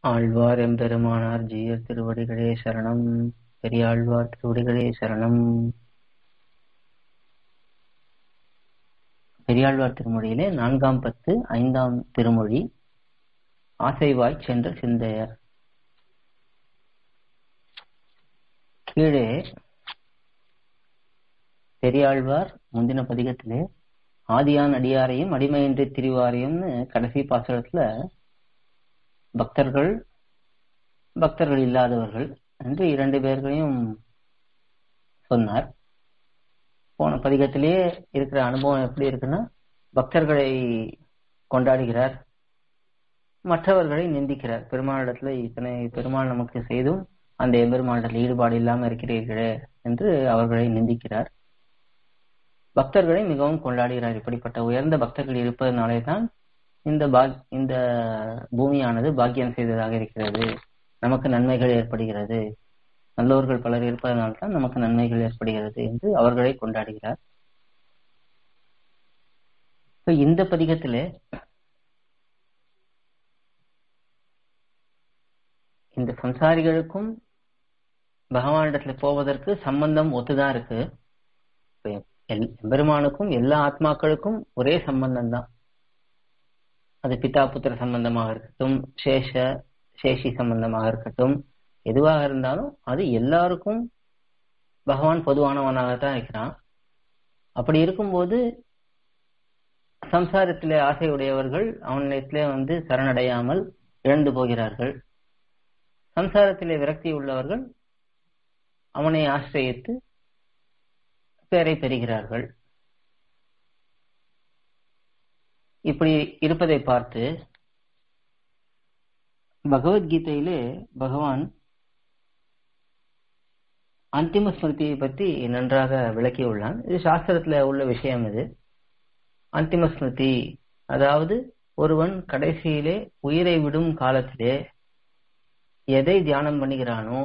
ஆழ்வார் எம்பெருமானார் ஜீயர் திருவடிகளே சரணம் பெரியாழ்வார் திருவடிகளே சரணம் பெரியாழ்வார் திருமொழியிலே நான்காம் பத்து ஐந்தாம் திருமொழி ஆசைவாய் சென்ற சிந்தையர் கீழே பெரியாழ்வார் முந்தின பதிகத்திலே ஆதியான் அடியாரையும் அடிமையின்றி திரிவாரையும்னு கடைசி பாசுரத்துல பக்தர்கள் பக்தர்கள் இல்லாதவர்கள் என்று இரண்டு பேர்களையும் சொன்னார் போன பதிகத்திலேயே இருக்கிற அனுபவம் எப்படி இருக்குன்னா பக்தர்களை கொண்டாடுகிறார் மற்றவர்களை நிந்திக்கிறார் பெருமாளிடத்துல இத்தனை பெருமாள் நமக்கு செய்தும் அந்த எம்பெருமானிடத்தில் ஈடுபாடு இல்லாமல் இருக்கிறீர்களே என்று அவர்களை நிந்திக்கிறார் பக்தர்களை மிகவும் கொண்டாடுகிறார் இப்படிப்பட்ட உயர்ந்த பக்தர்கள் இருப்பதனாலே தான் இந்த பாக் இந்த பூமியானது பாக்கியம் செய்ததாக இருக்கிறது நமக்கு நன்மைகள் ஏற்படுகிறது நல்லோர்கள் பலர் இருப்பதனால்தான் நமக்கு நன்மைகள் ஏற்படுகிறது என்று அவர்களை கொண்டாடுகிறார் இந்த பதிகத்திலே இந்த சம்சாரிகளுக்கும் பகவானிடத்துல போவதற்கு சம்பந்தம் ஒத்துதான் இருக்கு பெருமானுக்கும் எல்லா ஆத்மாக்களுக்கும் ஒரே சம்பந்தம் தான் அது பிதா புத்திர சம்பந்தமாக இருக்கட்டும் சேஷ சேஷி சம்பந்தமாக இருக்கட்டும் எதுவாக இருந்தாலும் அது எல்லாருக்கும் பகவான் பொதுவானவனாகத்தான் இருக்கிறான் அப்படி இருக்கும்போது சம்சாரத்திலே ஆசையுடையவர்கள் அவனிடத்திலே வந்து சரணடையாமல் இழந்து போகிறார்கள் சம்சாரத்திலே விரக்தி உள்ளவர்கள் அவனை ஆசிரியத்து பேரை பெறுகிறார்கள் இப்படி இருப்பதை பார்த்து பகவத்கீதையிலே பகவான் அந்திம ஸ்மிருதியை பற்றி நன்றாக விளக்கியுள்ளான் இது சாஸ்திரத்துல உள்ள விஷயம் இது அந்திம ஸ்மிருதி அதாவது ஒருவன் கடைசியிலே உயிரை விடும் காலத்திலே எதை தியானம் பண்ணுகிறானோ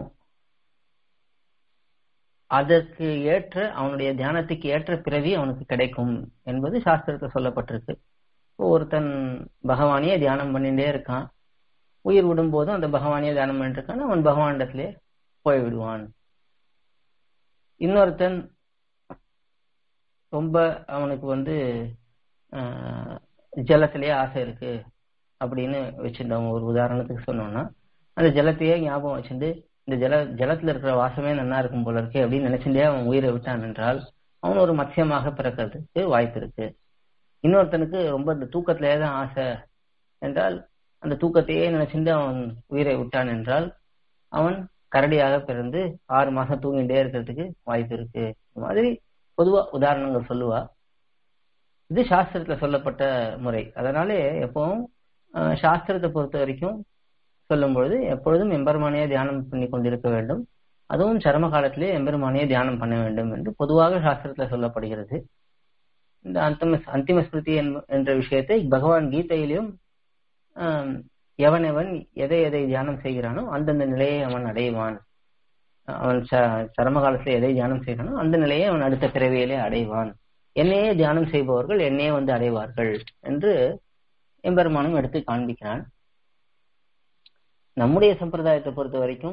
அதற்கு ஏற்ற அவனுடைய தியானத்துக்கு ஏற்ற பிறவி அவனுக்கு கிடைக்கும் என்பது சாஸ்திரத்தில் சொல்லப்பட்டிருக்கு ஒருத்தன் பகவானையே தியானம் பண்ணிட்டே இருக்கான் உயிர் விடும் போதும் அந்த பகவானையே தியானம் பண்ணிட்டு இருக்கான் அவன் பகவானிடத்திலே போய் விடுவான் இன்னொருத்தன் ரொம்ப அவனுக்கு வந்து ஜலத்திலேயே ஆசை இருக்கு அப்படின்னு வச்சிருந்தவங்க ஒரு உதாரணத்துக்கு சொன்னோம்னா அந்த ஜலத்தையே ஞாபகம் வச்சுட்டு இந்த ஜல ஜலத்துல இருக்கிற வாசமே நல்லா இருக்கும் போல இருக்கு அப்படின்னு நினைச்சுட்டே அவன் உயிரை விட்டான் என்றால் அவன் ஒரு மத்தியமாக பிறக்கிறதுக்கு வாய்ப்பு இருக்கு இன்னொருத்தனுக்கு ரொம்ப இந்த தூக்கத்திலே தான் ஆசை என்றால் அந்த தூக்கத்தையே நினைச்சுட்டு அவன் உயிரை விட்டான் என்றால் அவன் கரடியாக பிறந்து ஆறு மாசம் தூங்கிட்டே இருக்கிறதுக்கு வாய்ப்பு இருக்கு இந்த மாதிரி பொதுவா உதாரணங்கள் சொல்லுவா இது சாஸ்திரத்துல சொல்லப்பட்ட முறை அதனாலே எப்பவும் சாஸ்திரத்தை பொறுத்த வரைக்கும் சொல்லும் பொழுது எப்பொழுதும் எம்பெருமானையே தியானம் பண்ணி கொண்டிருக்க வேண்டும் அதுவும் சரம காலத்திலே எம்பெருமானையே தியானம் பண்ண வேண்டும் என்று பொதுவாக சாஸ்திரத்துல சொல்லப்படுகிறது இந்த அந்தம அந்திம ஸ்மிருதி என்ற விஷயத்தை பகவான் கீதையிலும் எவன் எவன் எதை எதை தியானம் செய்கிறானோ அந்தந்த நிலையை அவன் அடைவான் அவன் சரம காலத்துல எதை தியானம் செய்கிறானோ அந்த நிலையை அவன் அடுத்த பிறவியிலே அடைவான் என்னையே தியானம் செய்பவர்கள் என்னையே வந்து அடைவார்கள் என்று எம்பெருமானும் எடுத்து காண்பிக்கிறான் நம்முடைய சம்பிரதாயத்தை பொறுத்த வரைக்கும்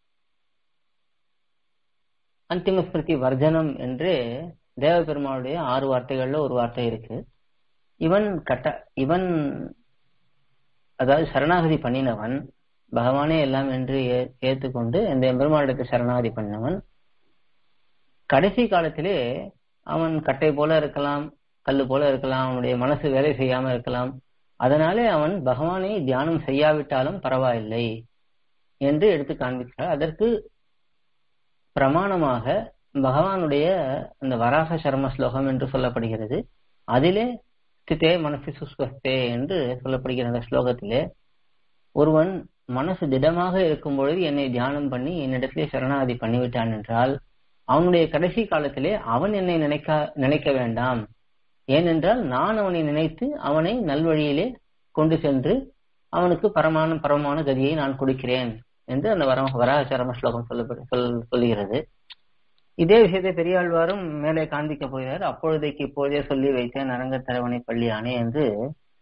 அந்திம ஸ்மிருதி வர்ஜனம் என்று தேவ பெருமாளுடைய ஆறு வார்த்தைகள்ல ஒரு வார்த்தை இருக்கு இவன் கட்ட இவன் அதாவது சரணாகதி பண்ணினவன் பகவானே எல்லாம் என்று ஏற்றுக்கொண்டு இந்த எம்பெருமாளுக்கு சரணாகதி பண்ணவன் கடைசி காலத்திலே அவன் கட்டை போல இருக்கலாம் கல்லு போல இருக்கலாம் அவனுடைய மனசு வேலை செய்யாம இருக்கலாம் அதனாலே அவன் பகவானை தியானம் செய்யாவிட்டாலும் பரவாயில்லை என்று எடுத்து காண்பிக்கிறார் அதற்கு பிரமாணமாக பகவானுடைய அந்த வராக சர்ம ஸ்லோகம் என்று சொல்லப்படுகிறது அதிலே ஸ்திதே மனசு சுஸ்வஸ்தே என்று சொல்லப்படுகிற அந்த ஸ்லோகத்திலே ஒருவன் மனசு திடமாக இருக்கும் பொழுது என்னை தியானம் பண்ணி என்னிடத்திலே சரணாகதி பண்ணிவிட்டான் என்றால் அவனுடைய கடைசி காலத்திலே அவன் என்னை நினைக்க நினைக்க வேண்டாம் ஏனென்றால் நான் அவனை நினைத்து அவனை நல்வழியிலே கொண்டு சென்று அவனுக்கு பரமான பரமான கதியை நான் கொடுக்கிறேன் என்று அந்த வர வராகச்சரம ஸ்லோகம் சொல்ல சொல் சொல்லுகிறது இதே விஷயத்தை பெரியாழ்வாரும் மேலே காண்பிக்க போகிறார் அப்பொழுதைக்கு இப்போதே சொல்லி வைத்தேன் அரங்கத்தரவனை பள்ளியானே என்று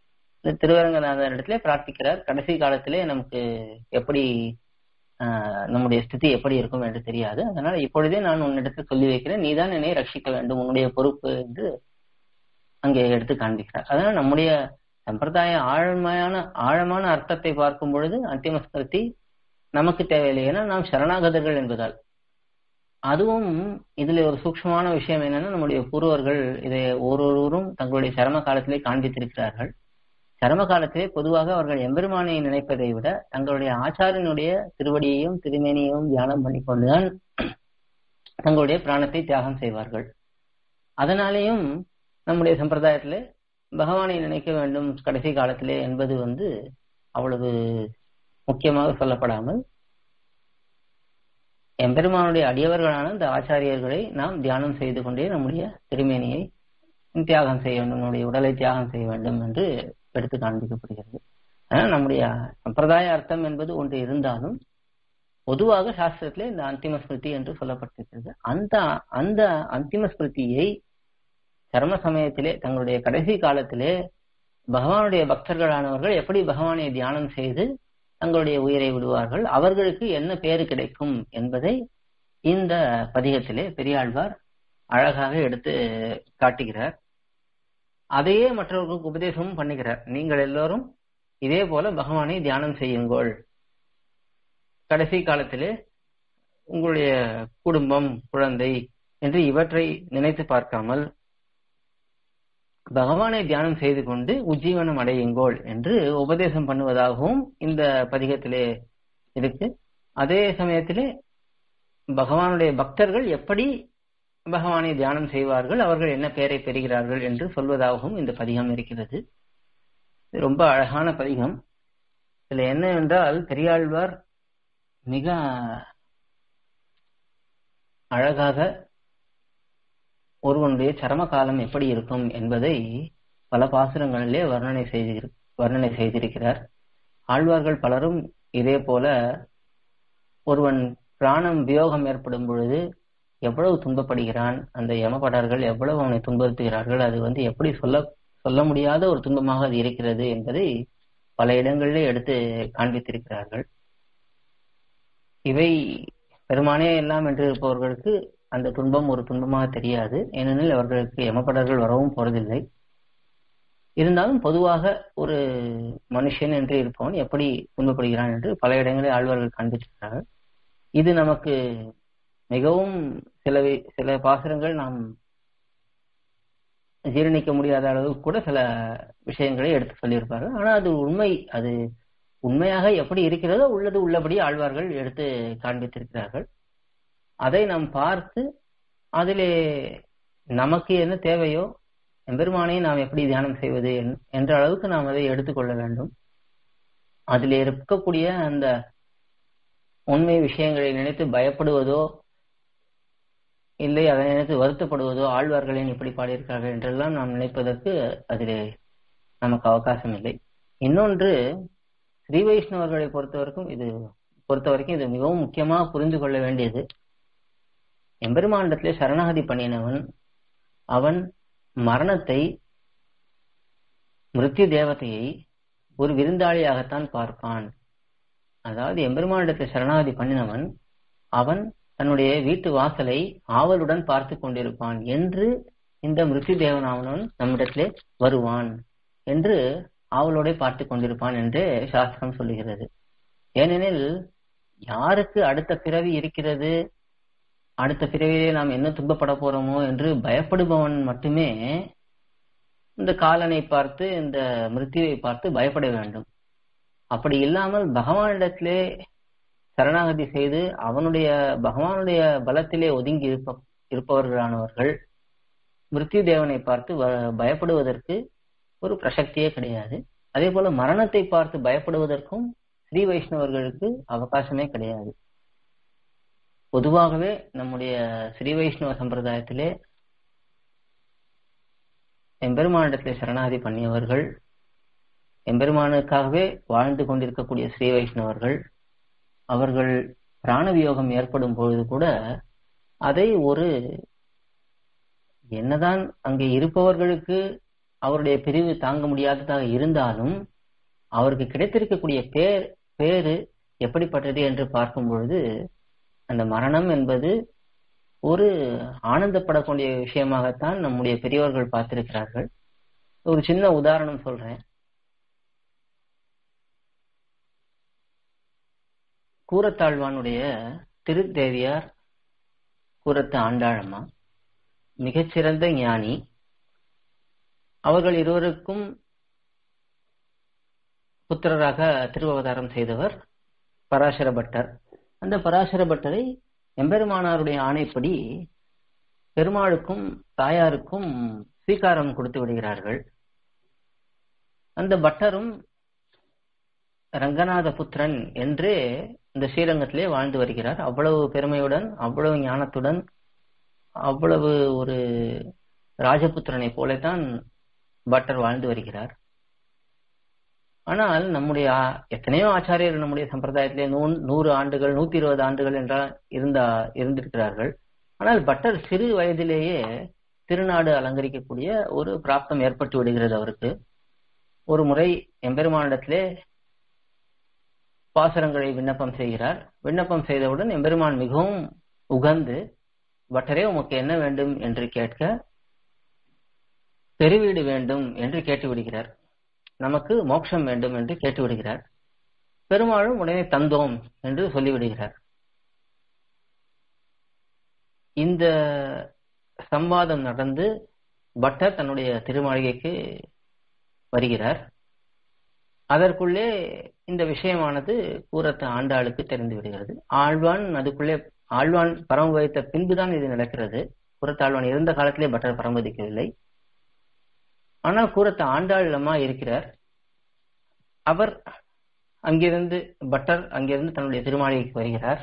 இந்த திருவரங்கநாதர் இடத்துல பிரார்த்திக்கிறார் கடைசி காலத்திலே நமக்கு எப்படி ஆஹ், நம்முடைய ஸ்திதி எப்படி இருக்கும் என்று தெரியாது அதனால இப்பொழுதே நான் உன்னிடத்தில் சொல்லி வைக்கிறேன் நீதான் என்னை ரட்சிக்க வேண்டும் உன்னுடைய பொறுப்பு என்று அங்கே எடுத்து காண்பிக்கிறார் அதனால நம்முடைய சம்பிரதாய ஆழமையான ஆழமான அர்த்தத்தை பார்க்கும் பொழுது அந்திம ஸ்மிருதி நமக்கு தேவையில்லை ஏன்னா நாம் சரணாகதர்கள் என்பதால் அதுவும் இதுல ஒரு சூக்ஷ்மமான விஷயம் என்னன்னா நம்முடைய பூர்வர்கள் இதை ஒருவரும் தங்களுடைய சரம காலத்திலே காண்பித்திருக்கிறார்கள் சரம காலத்திலே பொதுவாக அவர்கள் எம்பெருமானை நினைப்பதை விட தங்களுடைய ஆச்சாரியனுடைய திருவடியையும் திருமேனியையும் தியானம் பண்ணிக்கொண்டுதான் தங்களுடைய பிராணத்தை தியாகம் செய்வார்கள் அதனாலேயும் நம்முடைய சம்பிரதாயத்திலே பகவானை நினைக்க வேண்டும் கடைசி காலத்திலே என்பது வந்து அவ்வளவு முக்கியமாக சொல்லப்படாமல் எம்பெருமானுடைய அடியவர்களான இந்த ஆச்சாரியர்களை நாம் தியானம் செய்து கொண்டே நம்முடைய திருமேனியை தியாகம் செய்ய வேண்டும் நம்முடைய உடலை தியாகம் செய்ய வேண்டும் என்று எடுத்து காண்பிக்கப்படுகிறது ஆனால் நம்முடைய சம்பிரதாய அர்த்தம் என்பது ஒன்று இருந்தாலும் பொதுவாக சாஸ்திரத்திலே இந்த அந்திம ஸ்மிருதி என்று சொல்லப்பட்டிருக்கிறது அந்த அந்த அந்திம ஸ்மிருதியை சர்ம சமயத்திலே தங்களுடைய கடைசி காலத்திலே பகவானுடைய பக்தர்களானவர்கள் எப்படி பகவானை தியானம் செய்து தங்களுடைய உயிரை விடுவார்கள் அவர்களுக்கு என்ன பேரு கிடைக்கும் என்பதை இந்த பதிகத்திலே பெரியாழ்வார் அழகாக எடுத்து காட்டுகிறார் அதையே மற்றவர்களுக்கு உபதேசமும் பண்ணுகிறார் நீங்கள் எல்லோரும் இதே போல பகவானை தியானம் செய்யுங்கள் கடைசி காலத்திலே உங்களுடைய குடும்பம் குழந்தை என்று இவற்றை நினைத்து பார்க்காமல் பகவானை தியானம் செய்து கொண்டு உஜ்ஜீவனம் அடையுங்கோள் என்று உபதேசம் பண்ணுவதாகவும் இந்த பதிகத்திலே இருக்கு அதே சமயத்திலே பகவானுடைய பக்தர்கள் எப்படி பகவானை தியானம் செய்வார்கள் அவர்கள் என்ன பெயரை பெறுகிறார்கள் என்று சொல்வதாகவும் இந்த பதிகம் இருக்கிறது இது ரொம்ப அழகான பதிகம் இதுல என்ன என்றால் பெரியாழ்வார் மிக அழகாக ஒருவனுடைய சரம காலம் எப்படி இருக்கும் என்பதை பல பாசுரங்களிலே வர்ணனை செய்தி வர்ணனை செய்திருக்கிறார் ஆழ்வார்கள் பலரும் இதே போல ஒருவன் பிராணம் வியோகம் ஏற்படும் பொழுது எவ்வளவு துன்பப்படுகிறான் அந்த யமபடர்கள் எவ்வளவு அவனை துன்புறுத்துகிறார்கள் அது வந்து எப்படி சொல்ல சொல்ல முடியாத ஒரு துன்பமாக அது இருக்கிறது என்பதை பல இடங்களிலே எடுத்து காண்பித்திருக்கிறார்கள் இவை பெருமானே எல்லாம் என்று இருப்பவர்களுக்கு அந்த துன்பம் ஒரு துன்பமாக தெரியாது ஏனெனில் அவர்களுக்கு யமபடர்கள் வரவும் போறதில்லை இருந்தாலும் பொதுவாக ஒரு மனுஷன் என்று இருப்பவன் எப்படி துன்பப்படுகிறான் என்று பல இடங்களில் ஆழ்வார்கள் காண்பித்திருக்கிறார்கள் இது நமக்கு மிகவும் சில சில பாசுரங்கள் நாம் ஜீரணிக்க முடியாத அளவுக்கு கூட சில விஷயங்களை எடுத்து சொல்லியிருப்பார்கள் ஆனால் அது உண்மை அது உண்மையாக எப்படி இருக்கிறதோ உள்ளது உள்ளபடி ஆழ்வார்கள் எடுத்து காண்பித்திருக்கிறார்கள் அதை நாம் பார்த்து அதிலே நமக்கு என்ன தேவையோ எம்பெருமானை நாம் எப்படி தியானம் செய்வது என்ற அளவுக்கு நாம் அதை எடுத்துக்கொள்ள வேண்டும் அதில் இருக்கக்கூடிய அந்த உண்மை விஷயங்களை நினைத்து பயப்படுவதோ இல்லை அதை நினைத்து வருத்தப்படுவதோ ஆழ்வார்களின் இப்படி பாடியிருக்கிறார்கள் என்றெல்லாம் நாம் நினைப்பதற்கு அதிலே நமக்கு அவகாசம் இல்லை இன்னொன்று ஸ்ரீ வைஷ்ணவர்களை பொறுத்தவரைக்கும் இது பொறுத்த வரைக்கும் இது மிகவும் முக்கியமாக புரிந்து கொள்ள வேண்டியது எம்பெருமாண்டத்திலே சரணாகதி பண்ணினவன் அவன் மரணத்தை மிருத்யு தேவதையை ஒரு விருந்தாளியாகத்தான் பார்ப்பான் அதாவது எம்பெருமானிடத்தில் சரணாகதி பண்ணினவன் அவன் தன்னுடைய வீட்டு வாசலை ஆவலுடன் பார்த்து கொண்டிருப்பான் என்று இந்த மிருத்யு தேவனாவனவன் நம்மிடத்திலே வருவான் என்று ஆவலோட பார்த்து கொண்டிருப்பான் என்று சாஸ்திரம் சொல்லுகிறது ஏனெனில் யாருக்கு அடுத்த பிறவி இருக்கிறது அடுத்த பிறவிலே நாம் என்ன துன்பப்பட போறோமோ என்று பயப்படுபவன் மட்டுமே இந்த காலனை பார்த்து இந்த மிருத்யுவை பார்த்து பயப்பட வேண்டும் அப்படி இல்லாமல் பகவானிடத்திலே சரணாகதி செய்து அவனுடைய பகவானுடைய பலத்திலே ஒதுங்கி இருப்ப இருப்பவர்களானவர்கள் மிருத்யு தேவனை பார்த்து பயப்படுவதற்கு ஒரு பிரசக்தியே கிடையாது அதே போல மரணத்தை பார்த்து பயப்படுவதற்கும் ஸ்ரீ வைஷ்ணவர்களுக்கு அவகாசமே கிடையாது பொதுவாகவே நம்முடைய ஸ்ரீ வைஷ்ணவ சம்பிரதாயத்திலே எம்பெருமானிடத்திலே சரணாகதி பண்ணியவர்கள் எம்பெருமானுக்காகவே வாழ்ந்து கொண்டிருக்கக்கூடிய ஸ்ரீ வைஷ்ணவர்கள் அவர்கள் பிராணவியோகம் ஏற்படும் பொழுது கூட அதை ஒரு என்னதான் அங்கே இருப்பவர்களுக்கு அவருடைய பிரிவு தாங்க முடியாததாக இருந்தாலும் அவருக்கு கிடைத்திருக்கக்கூடிய பேர் பேரு எப்படிப்பட்டது என்று பார்க்கும் பொழுது அந்த மரணம் என்பது ஒரு ஆனந்தப்படக்கூடிய விஷயமாகத்தான் நம்முடைய பெரியவர்கள் பார்த்திருக்கிறார்கள் ஒரு சின்ன உதாரணம் சொல்றேன் கூரத்தாழ்வானுடைய திருத்தேவியார் கூரத்து ஆண்டாளம்மா மிகச்சிறந்த ஞானி அவர்கள் இருவருக்கும் புத்திரராக திருவவதாரம் செய்தவர் பராசர பட்டர் அந்த பராசர பட்டரை எம்பெருமானாருடைய ஆணைப்படி பெருமாளுக்கும் தாயாருக்கும் ஸ்வீகாரம் கொடுத்து விடுகிறார்கள் அந்த பட்டரும் ரங்கநாத புத்திரன் என்றே இந்த ஸ்ரீரங்கத்திலே வாழ்ந்து வருகிறார் அவ்வளவு பெருமையுடன் அவ்வளவு ஞானத்துடன் அவ்வளவு ஒரு ராஜபுத்திரனை போலத்தான் பட்டர் வாழ்ந்து வருகிறார் ஆனால் நம்முடைய எத்தனையோ ஆச்சாரியர்கள் நம்முடைய சம்பிரதாயத்திலே நூ நூறு ஆண்டுகள் நூத்தி இருபது ஆண்டுகள் என்றால் இருந்தா இருந்திருக்கிறார்கள் ஆனால் பட்டர் சிறு வயதிலேயே திருநாடு அலங்கரிக்கக்கூடிய ஒரு பிராப்தம் ஏற்பட்டு விடுகிறது அவருக்கு ஒரு முறை எம்பெருமானிடத்திலே பாசுரங்களை விண்ணப்பம் செய்கிறார் விண்ணப்பம் செய்தவுடன் எம்பெருமான் மிகவும் உகந்து பட்டரே உமக்கு என்ன வேண்டும் என்று கேட்க பெருவீடு வேண்டும் என்று கேட்டு விடுகிறார் நமக்கு மோட்சம் வேண்டும் என்று கேட்டு விடுகிறார் பெருமாளும் உடனே தந்தோம் என்று சொல்லிவிடுகிறார் இந்த சம்வாதம் நடந்து பட்டர் தன்னுடைய திருமாளிகைக்கு வருகிறார் அதற்குள்ளே இந்த விஷயமானது கூறத்த ஆண்டாளுக்கு தெரிந்து விடுகிறது ஆழ்வான் அதுக்குள்ளே ஆழ்வான் பரமபதித்த பின்புதான் இது நடக்கிறது கூறத்தாழ்வான் இருந்த காலத்திலே பட்டர் பரமதிக்கவில்லை ஆனால் கூறத்த ஆண்டாளமா இருக்கிறார் அவர் அங்கிருந்து பட்டர் அங்கிருந்து தன்னுடைய திருமாளிகைக்கு வருகிறார்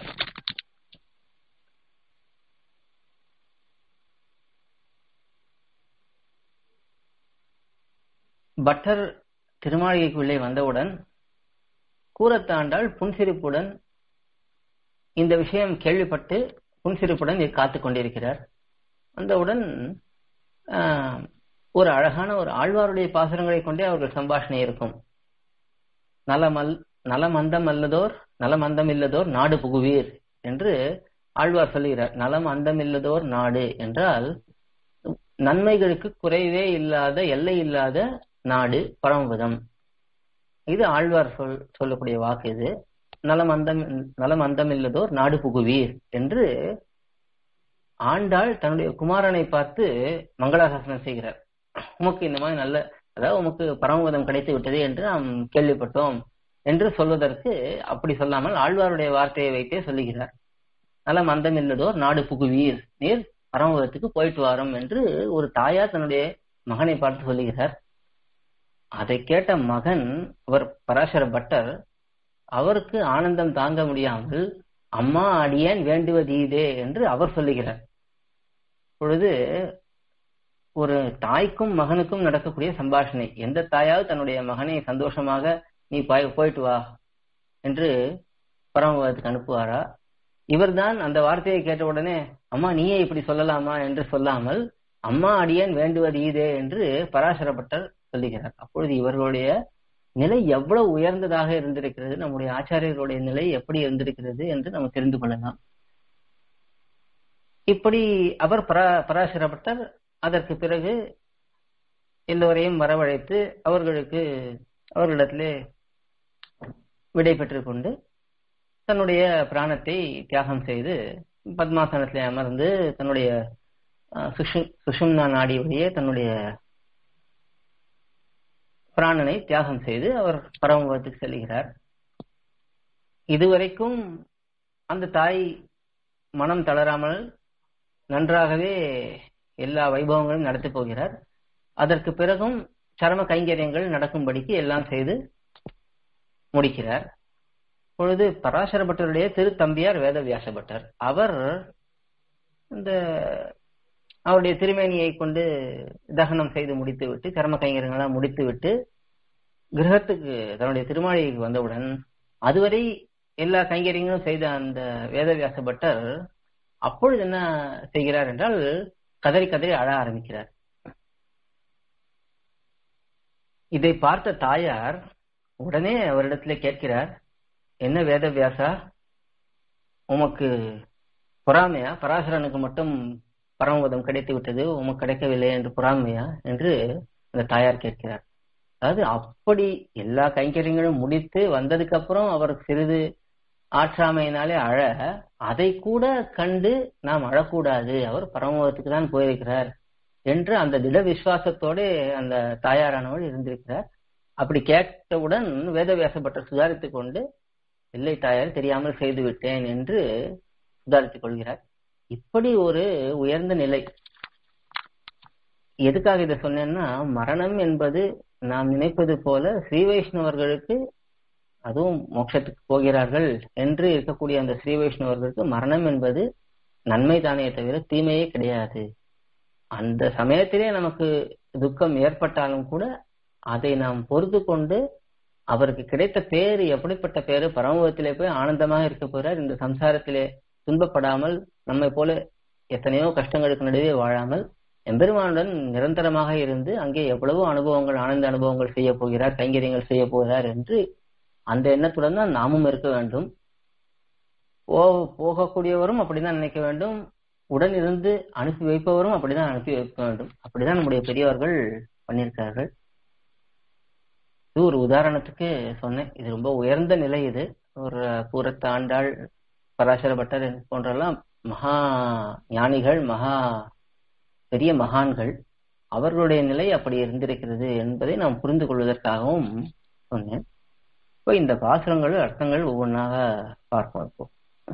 பட்டர் திருமாளிகைக்குள்ளே வந்தவுடன் கூறத்தாண்டால் புன்சிரிப்புடன் இந்த விஷயம் கேள்விப்பட்டு புன்சிரிப்புடன் காத்து கொண்டிருக்கிறார் வந்தவுடன் ஒரு அழகான ஒரு ஆழ்வாருடைய பாசுரங்களை கொண்டே அவர்கள் சம்பாஷணை இருக்கும் நலமல் நலமந்தம் அல்லதோர் நலமந்தம் இல்லதோர் நாடு புகுவீர் என்று ஆழ்வார் சொல்லுகிறார் நலம் அந்தம் இல்லதோர் நாடு என்றால் நன்மைகளுக்கு குறைவே இல்லாத எல்லை இல்லாத நாடு பரமபதம் இது ஆழ்வார் சொல் சொல்லக்கூடிய வாக்கு இது நலம் அந்தம் நலம் அந்தம் இல்லதோர் நாடு புகுவீர் என்று ஆண்டாள் தன்னுடைய குமாரனை பார்த்து மங்களாசாசனம் செய்கிறார் உமக்கு இந்த மாதிரி நல்ல அதாவது உமக்கு பரமபதம் கிடைத்து விட்டது என்று நாம் கேள்விப்பட்டோம் என்று சொல்வதற்கு அப்படி சொல்லாமல் ஆழ்வாருடைய வார்த்தையை வைத்தே சொல்லுகிறார் நலம் அந்தம் இல்லதோர் நாடு புகுவீர் நீர் பரமபதத்துக்கு போயிட்டு வாரோம் என்று ஒரு தாயார் தன்னுடைய மகனை பார்த்து சொல்லுகிறார் அதை கேட்ட மகன் அவர் பராசர பட்டர் அவருக்கு ஆனந்தம் தாங்க முடியாமல் அம்மா அடியேன் வேண்டுவதீதே என்று அவர் சொல்லுகிறார் பொழுது ஒரு தாய்க்கும் மகனுக்கும் நடக்கக்கூடிய சம்பாஷணை எந்த தாயாவது தன்னுடைய மகனை சந்தோஷமாக நீ போயிட்டு வா என்று பரமபதத்துக்கு அனுப்புவாரா இவர்தான் அந்த வார்த்தையை கேட்ட உடனே அம்மா நீயே இப்படி சொல்லலாமா என்று சொல்லாமல் அம்மா அடியேன் வேண்டுவது ஈதே என்று பராசரப்பட்டர் சொல்லுகிறார் அப்பொழுது இவர்களுடைய நிலை எவ்வளவு உயர்ந்ததாக இருந்திருக்கிறது நம்முடைய ஆச்சாரியர்களுடைய நிலை எப்படி இருந்திருக்கிறது என்று நம்ம தெரிந்து கொள்ளலாம் இப்படி அவர் பரா பராசரப்பட்டர் அதற்கு பிறகு எல்லோரையும் வரவழைத்து அவர்களுக்கு அவர்களிடத்திலே விடை பெற்றுக் கொண்டு தன்னுடைய பிராணத்தை தியாகம் செய்து பத்மாசனத்திலே அமர்ந்து தன்னுடைய சுஷும்னா நாடியுடைய தன்னுடைய பிராணனை தியாகம் செய்து அவர் பரமபதத்துக்கு செல்கிறார் இதுவரைக்கும் அந்த தாய் மனம் தளராமல் நன்றாகவே எல்லா வைபவங்களும் நடத்தி போகிறார் அதற்கு பிறகும் சரம கைங்கரியங்கள் நடக்கும்படிக்கு எல்லாம் செய்து முடிக்கிறார் பொழுது பராசர பட்டருடைய திருத்தம்பியார் வேதவியாச பட்டர் அவர் இந்த அவருடைய திருமேனியை கொண்டு தகனம் செய்து முடித்து விட்டு சரம கைங்கரியங்கள்லாம் முடித்து விட்டு கிரகத்துக்கு தன்னுடைய திருமாளிகைக்கு வந்தவுடன் அதுவரை எல்லா கைங்கரியங்களும் செய்த அந்த வேதவியாச பட்டர் அப்பொழுது என்ன செய்கிறார் என்றால் கதறி கதறி அழ ஆரம்பிக்கிறார் இதை பார்த்த தாயார் உடனே அவரிடத்துல கேட்கிறார் என்ன வேதவியாசா உமக்கு பொறாமையா பராசரனுக்கு மட்டும் பரமபதம் கிடைத்து விட்டது உமக்கு கிடைக்கவில்லை என்று பொறாமையா என்று அந்த தாயார் கேட்கிறார் அதாவது அப்படி எல்லா கைங்கரியங்களும் முடித்து வந்ததுக்கு அப்புறம் அவர் சிறிது ஆற்றாமையினாலே அழ அதை கூட கண்டு நாம் அழக்கூடாது அவர் பரமபதத்துக்கு தான் போயிருக்கிறார் என்று அந்த திட விசுவாசத்தோட அந்த தாயாரானவள் இருந்திருக்கிறார் அப்படி கேட்டவுடன் வேதவியாசப்பட்டர் சுதாரித்துக் கொண்டு இல்லை தாயார் தெரியாமல் செய்து விட்டேன் என்று சுதாரித்துக் கொள்கிறார் இப்படி ஒரு உயர்ந்த நிலை எதுக்காக இதை சொன்னேன்னா மரணம் என்பது நாம் நினைப்பது போல ஸ்ரீ வைஷ்ணவர்களுக்கு அதுவும் மோட்சத்துக்கு போகிறார்கள் என்று இருக்கக்கூடிய அந்த ஸ்ரீ வைஷ்ணவர்களுக்கு மரணம் என்பது நன்மை தானே தவிர தீமையே கிடையாது அந்த சமயத்திலே நமக்கு துக்கம் ஏற்பட்டாலும் கூட அதை நாம் பொறுத்து கொண்டு அவருக்கு கிடைத்த பேரு எப்படிப்பட்ட பேரு பரமபத்திலே போய் ஆனந்தமாக இருக்க போறார் இந்த சம்சாரத்திலே துன்பப்படாமல் நம்மை போல எத்தனையோ கஷ்டங்களுக்கு நடுவே வாழாமல் எம்பெருமானுடன் நிரந்தரமாக இருந்து அங்கே எவ்வளவோ அனுபவங்கள் ஆனந்த அனுபவங்கள் செய்ய போகிறார் கைங்கரியங்கள் செய்ய போகிறார் என்று அந்த எண்ணத்துடன் தான் நாமும் இருக்க வேண்டும் போ போகக்கூடியவரும் அப்படிதான் நினைக்க வேண்டும் உடன் இருந்து அனுப்பி வைப்பவரும் அப்படிதான் அனுப்பி வைக்க வேண்டும் அப்படிதான் நம்முடைய பெரியவர்கள் பண்ணியிருக்கார்கள் இது ஒரு உதாரணத்துக்கு சொன்னேன் இது ரொம்ப உயர்ந்த நிலை இது ஒரு பூரத்த ஆண்டாள் பராசர பட்டர் போன்றெல்லாம் மகா ஞானிகள் மகா பெரிய மகான்கள் அவர்களுடைய நிலை அப்படி இருந்திருக்கிறது என்பதை நாம் புரிந்து கொள்வதற்காகவும் சொன்னேன் இப்போ இந்த பாசுரங்கள் அர்த்தங்கள் ஒவ்வொன்றாக பார்ப்போம் இப்போ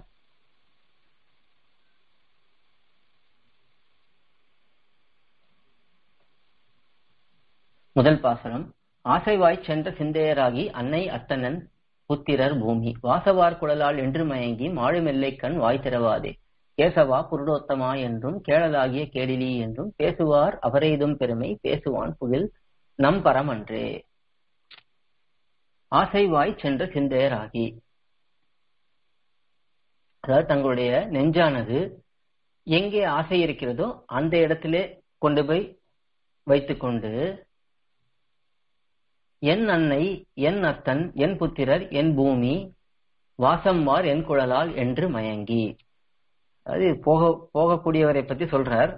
முதல் பாசுரம் ஆசைவாய் சென்ற சிந்தையராகி அன்னை அத்தனன் புத்திரர் பூமி வாசவார் குழலால் என்று மயங்கி மாழுமெல்லை கண் வாய் திறவாதே கேசவா புருடோத்தமா என்றும் கேளலாகிய கேடிலி என்றும் பேசுவார் அவரெய்தும் பெருமை பேசுவான் புகில் நம் பரமன்றே ஆசைவாய் சென்ற சிந்தையராகி அதாவது தங்களுடைய நெஞ்சானது எங்கே ஆசை இருக்கிறதோ அந்த இடத்திலே கொண்டு போய் வைத்துக்கொண்டு என் அன்னை என் அத்தன் என் புத்திரர் என் பூமி வாசம்மார் என் குழலால் என்று மயங்கி அது போக போகக்கூடியவரை பத்தி சொல்றார்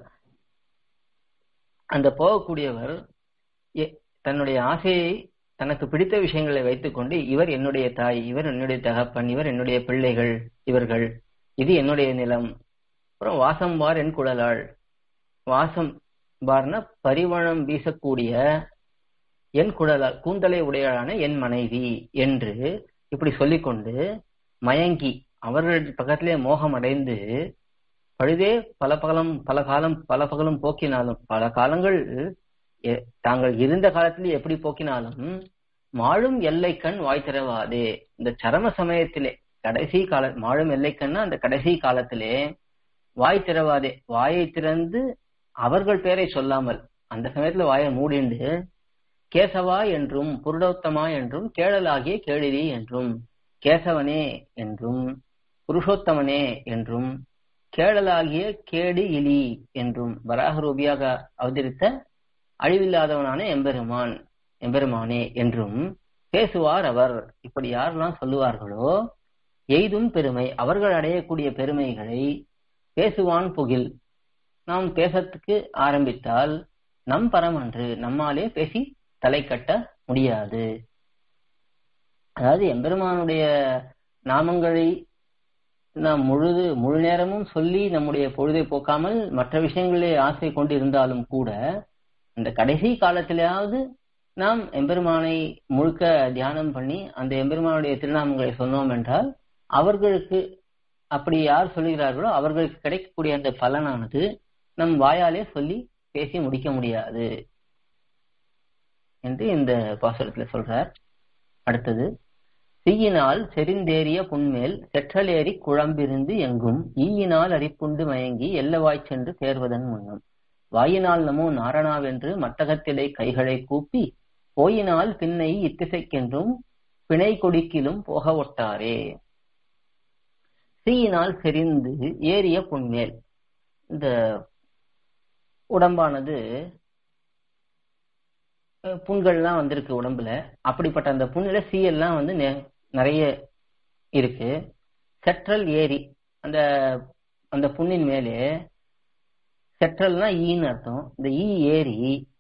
அந்த போகக்கூடியவர் தன்னுடைய ஆசையை தனக்கு பிடித்த விஷயங்களை வைத்துக்கொண்டு இவர் என்னுடைய தாய் இவர் என்னுடைய தகப்பன் இவர் என்னுடைய பிள்ளைகள் இவர்கள் இது என்னுடைய நிலம் அப்புறம் வாசம் பார் என் குழலாள் வாசம் பார்னா பரிவணம் வீசக்கூடிய என் குழலால் கூந்தலை உடையாளான என் மனைவி என்று இப்படி சொல்லிக்கொண்டு மயங்கி அவர்கள் பக்கத்திலே மோகம் அடைந்து பழுதே பல பகலம் பல காலம் பல பகலும் போக்கினாலும் பல காலங்கள் தாங்கள் இருந்த காலத்திலே எப்படி போக்கினாலும் மாழும் எல்லை கண் வாய் திறவாதே இந்த சரம சமயத்திலே கடைசி கால மாழும் எல்லை கண்ணா அந்த கடைசி காலத்திலே வாய் திறவாதே வாயை திறந்து அவர்கள் பேரை சொல்லாமல் அந்த சமயத்துல வாயை மூடிண்டு கேசவா என்றும் புருடோத்தமா என்றும் கேழலாகிய கேளிரி என்றும் கேசவனே என்றும் புருஷோத்தமனே என்றும் கேழலாகிய கேடு இலி என்றும் வராகரூபியாக அவதரித்த அழிவில்லாதவனான எம்பெருமான் எம்பெருமானே என்றும் பேசுவார் அவர் இப்படி யாரெல்லாம் சொல்லுவார்களோ எய்தும் பெருமை அவர்கள் அடையக்கூடிய பெருமைகளை பேசுவான் புகில் நாம் பேசத்துக்கு ஆரம்பித்தால் நம் பரமன்று நம்மாலே பேசி தலை கட்ட முடியாது அதாவது எம்பெருமானுடைய நாமங்களை நாம் முழுது முழு நேரமும் சொல்லி நம்முடைய பொழுதை போக்காமல் மற்ற விஷயங்களே ஆசை கொண்டு இருந்தாலும் கூட இந்த கடைசி காலத்திலேயாவது நாம் எம்பெருமானை முழுக்க தியானம் பண்ணி அந்த எம்பெருமானுடைய திருநாமங்களை சொன்னோம் என்றால் அவர்களுக்கு அப்படி யார் சொல்லுகிறார்களோ அவர்களுக்கு கிடைக்கக்கூடிய அந்த பலனானது நம் வாயாலே சொல்லி பேசி முடிக்க முடியாது என்று இந்த பாசுரத்துல சொல்றார் அடுத்தது தீயினால் செறிந்தேறிய புன்மேல் செற்றலேறி குழம்பிருந்து எங்கும் ஈயினால் அரிப்புண்டு மயங்கி எல்லவாய்ச் சென்று சேர்வதன் முன்னும் வாயினால் நமோ நாரணாவென்று மட்டகத்திலே கைகளை கூப்பி போயினால் பின்னை இத்திசைக்கென்றும் பிணை கொடிக்கிலும் போக ஒட்டாரே தீயினால் செறிந்து ஏறிய புன்மேல் இந்த உடம்பானது அஹ், புண்கள்லாம் வந்திருக்கு உடம்புல அப்படிப்பட்ட அந்த புண்ணுல சீயெல்லாம் வந்து நெ- நிறைய இருக்கு செட்ரல் ஏரி அந்த அந்த புண்ணின் மேலே செட்ரல்னா ஈன்னு அர்த்தம் இந்த ஈ ஏரி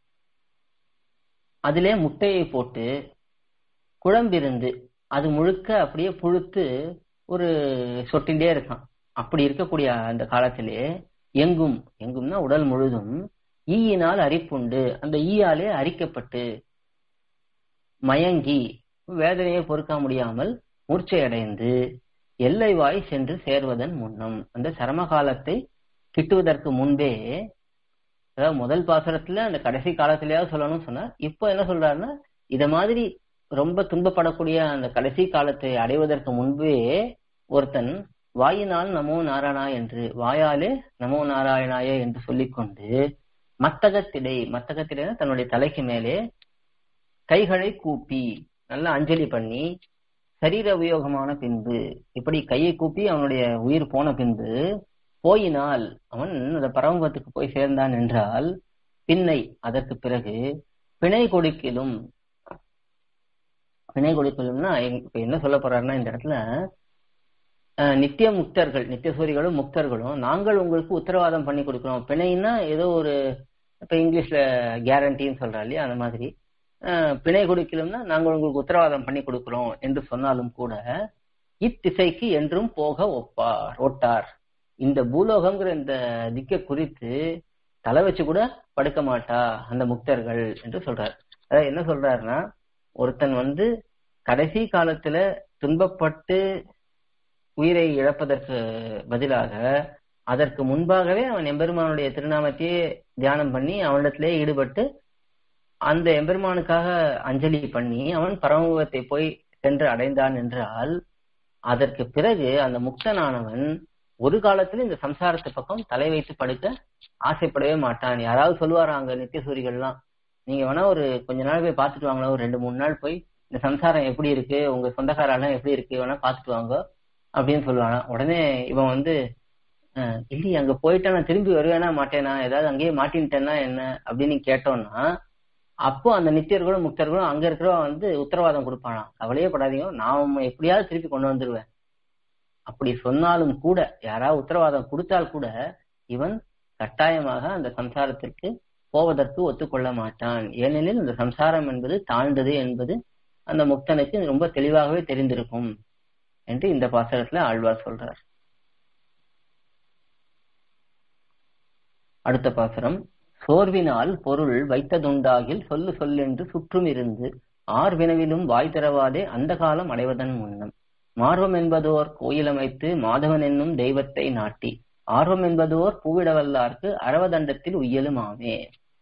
அதிலே முட்டையை போட்டு குழம்பிருந்து அது முழுக்க அப்படியே புழுத்து ஒரு சொட்டின்றே இருக்கான் அப்படி இருக்கக்கூடிய அந்த காலத்திலே எங்கும் எங்கும்னா உடல் முழுதும் ஈயினால் அரிப்புண்டு அந்த ஈயாலே அரிக்கப்பட்டு மயங்கி வேதனையை பொறுக்க முடியாமல் மூர்ச்சையடைந்து எல்லை வாய் சென்று சேர்வதன் முன்னம் அந்த சரம காலத்தை கிட்டுவதற்கு முன்பே அதாவது முதல் பாசுரத்துல அந்த கடைசி காலத்திலேயாவது சொல்லணும்னு சொன்னார் இப்போ என்ன சொல்றாருன்னா இத மாதிரி ரொம்ப துன்பப்படக்கூடிய அந்த கடைசி காலத்தை அடைவதற்கு முன்பே ஒருத்தன் வாயினால் நமோ நாராயணா என்று வாயாலே நமோ நாராயணாய என்று சொல்லிக்கொண்டு மத்தகத்திடை மத்தகத்திடைனா தன்னுடைய தலைக்கு மேலே கைகளை கூப்பி நல்லா அஞ்சலி பண்ணி சரீர உபயோகமான பின்பு இப்படி கையை கூப்பி அவனுடைய உயிர் போன பின்பு போயினால் அவன் அந்த பரமபத்துக்கு போய் சேர்ந்தான் என்றால் பின்னை அதற்கு பிறகு பிணை கொடுக்கிலும் பிணை கொடுக்கலும்னா எங்க- இப்ப என்ன சொல்ல போறாருன்னா இந்த இடத்துல அஹ், நித்திய முக்தர்கள் நித்திய சூரிகளும் முக்தர்களும் நாங்கள் உங்களுக்கு உத்தரவாதம் பண்ணி கொடுக்கிறோம் பிணைன்னா ஏதோ ஒரு இப்ப இங்கிலீஷ்ல கேரண்டின்னு சொல்றா இல்லையா அந்த மாதிரி அஹ், பிணை கொடுக்கலும்னா நாங்கள் உங்களுக்கு உத்தரவாதம் பண்ணி கொடுக்கிறோம் என்று சொன்னாலும் கூட இத்திசைக்கு என்றும் போக ஒப்பார் ஒட்டார் இந்த பூலோகம்ங்கிற இந்த திக்கை குறித்து தலை வச்சு கூட படுக்க மாட்டா அந்த முக்தர்கள் என்று சொல்றார் அதாவது என்ன சொல்றாருன்னா ஒருத்தன் வந்து கடைசி காலத்துல துன்பப்பட்டு உயிரை இழப்பதற்கு பதிலாக அதற்கு முன்பாகவே அவன் எம்பெருமானுடைய திருநாமத்தையே தியானம் பண்ணி அவனிடத்திலே ஈடுபட்டு அந்த எம்பெருமானுக்காக அஞ்சலி பண்ணி அவன் பரமபத்தை போய் சென்று அடைந்தான் என்றால் அதற்கு பிறகு அந்த முக்தனானவன் ஒரு காலத்துல இந்த சம்சாரத்து பக்கம் தலை வைத்து படுக்க ஆசைப்படவே மாட்டான் யாராவது சொல்லுவாரா அங்க நித்தியசூரிகள்லாம் நீங்க வேணா ஒரு கொஞ்ச நாள் போய் பார்த்துட்டு வாங்களா ஒரு ரெண்டு மூணு நாள் போய் இந்த சம்சாரம் எப்படி இருக்கு உங்க சொந்தக்காரெல்லாம் எப்படி இருக்கு வேணா பார்த்துட்டு வாங்க அப்படின்னு சொல்லுவானா உடனே இவன் வந்து அஹ், இல்லையே அங்க போயிட்டா நான் திரும்பி வருவேனா மாட்டேனா ஏதாவது அங்கேயே மாட்டின்ட்டேன்னா என்ன அப்படின்னு கேட்டோம்னா அப்போ அந்த நித்தியர்களும் முக்தர்களும் அங்க இருக்கிறவன் வந்து உத்தரவாதம் கொடுப்பானா கவலையே படாதீங்க நான் உம்மை எப்படியாவது திருப்பி கொண்டு வந்துருவேன் அப்படி சொன்னாலும் கூட யாராவது உத்தரவாதம் கொடுத்தால் கூட இவன் கட்டாயமாக அந்த சம்சாரத்திற்கு போவதற்கு ஒத்துக்கொள்ள மாட்டான் ஏனெனில் இந்த சம்சாரம் என்பது தாழ்ந்தது என்பது அந்த முக்தனுக்கு ரொம்ப தெளிவாகவே தெரிந்திருக்கும் என்று இந்த பாசகத்துல ஆழ்வார் சொல்றார் அடுத்த பாசுரம் சோர்வினால் பொருள் வைத்ததுண்டாகில் சொல்லு சொல்லென்று சுற்றும் இருந்து ஆர் வினவிலும் வாய் திறவாதே அந்த காலம் அடைவதன் முன்னம் மார்வம் என்பதோர் கோயிலமைத்து மாதவன் என்னும் தெய்வத்தை நாட்டி ஆர்வம் என்பதோர் பூவிடவல்லார்க்கு அரவதண்டத்தில் உய்யலுமாமே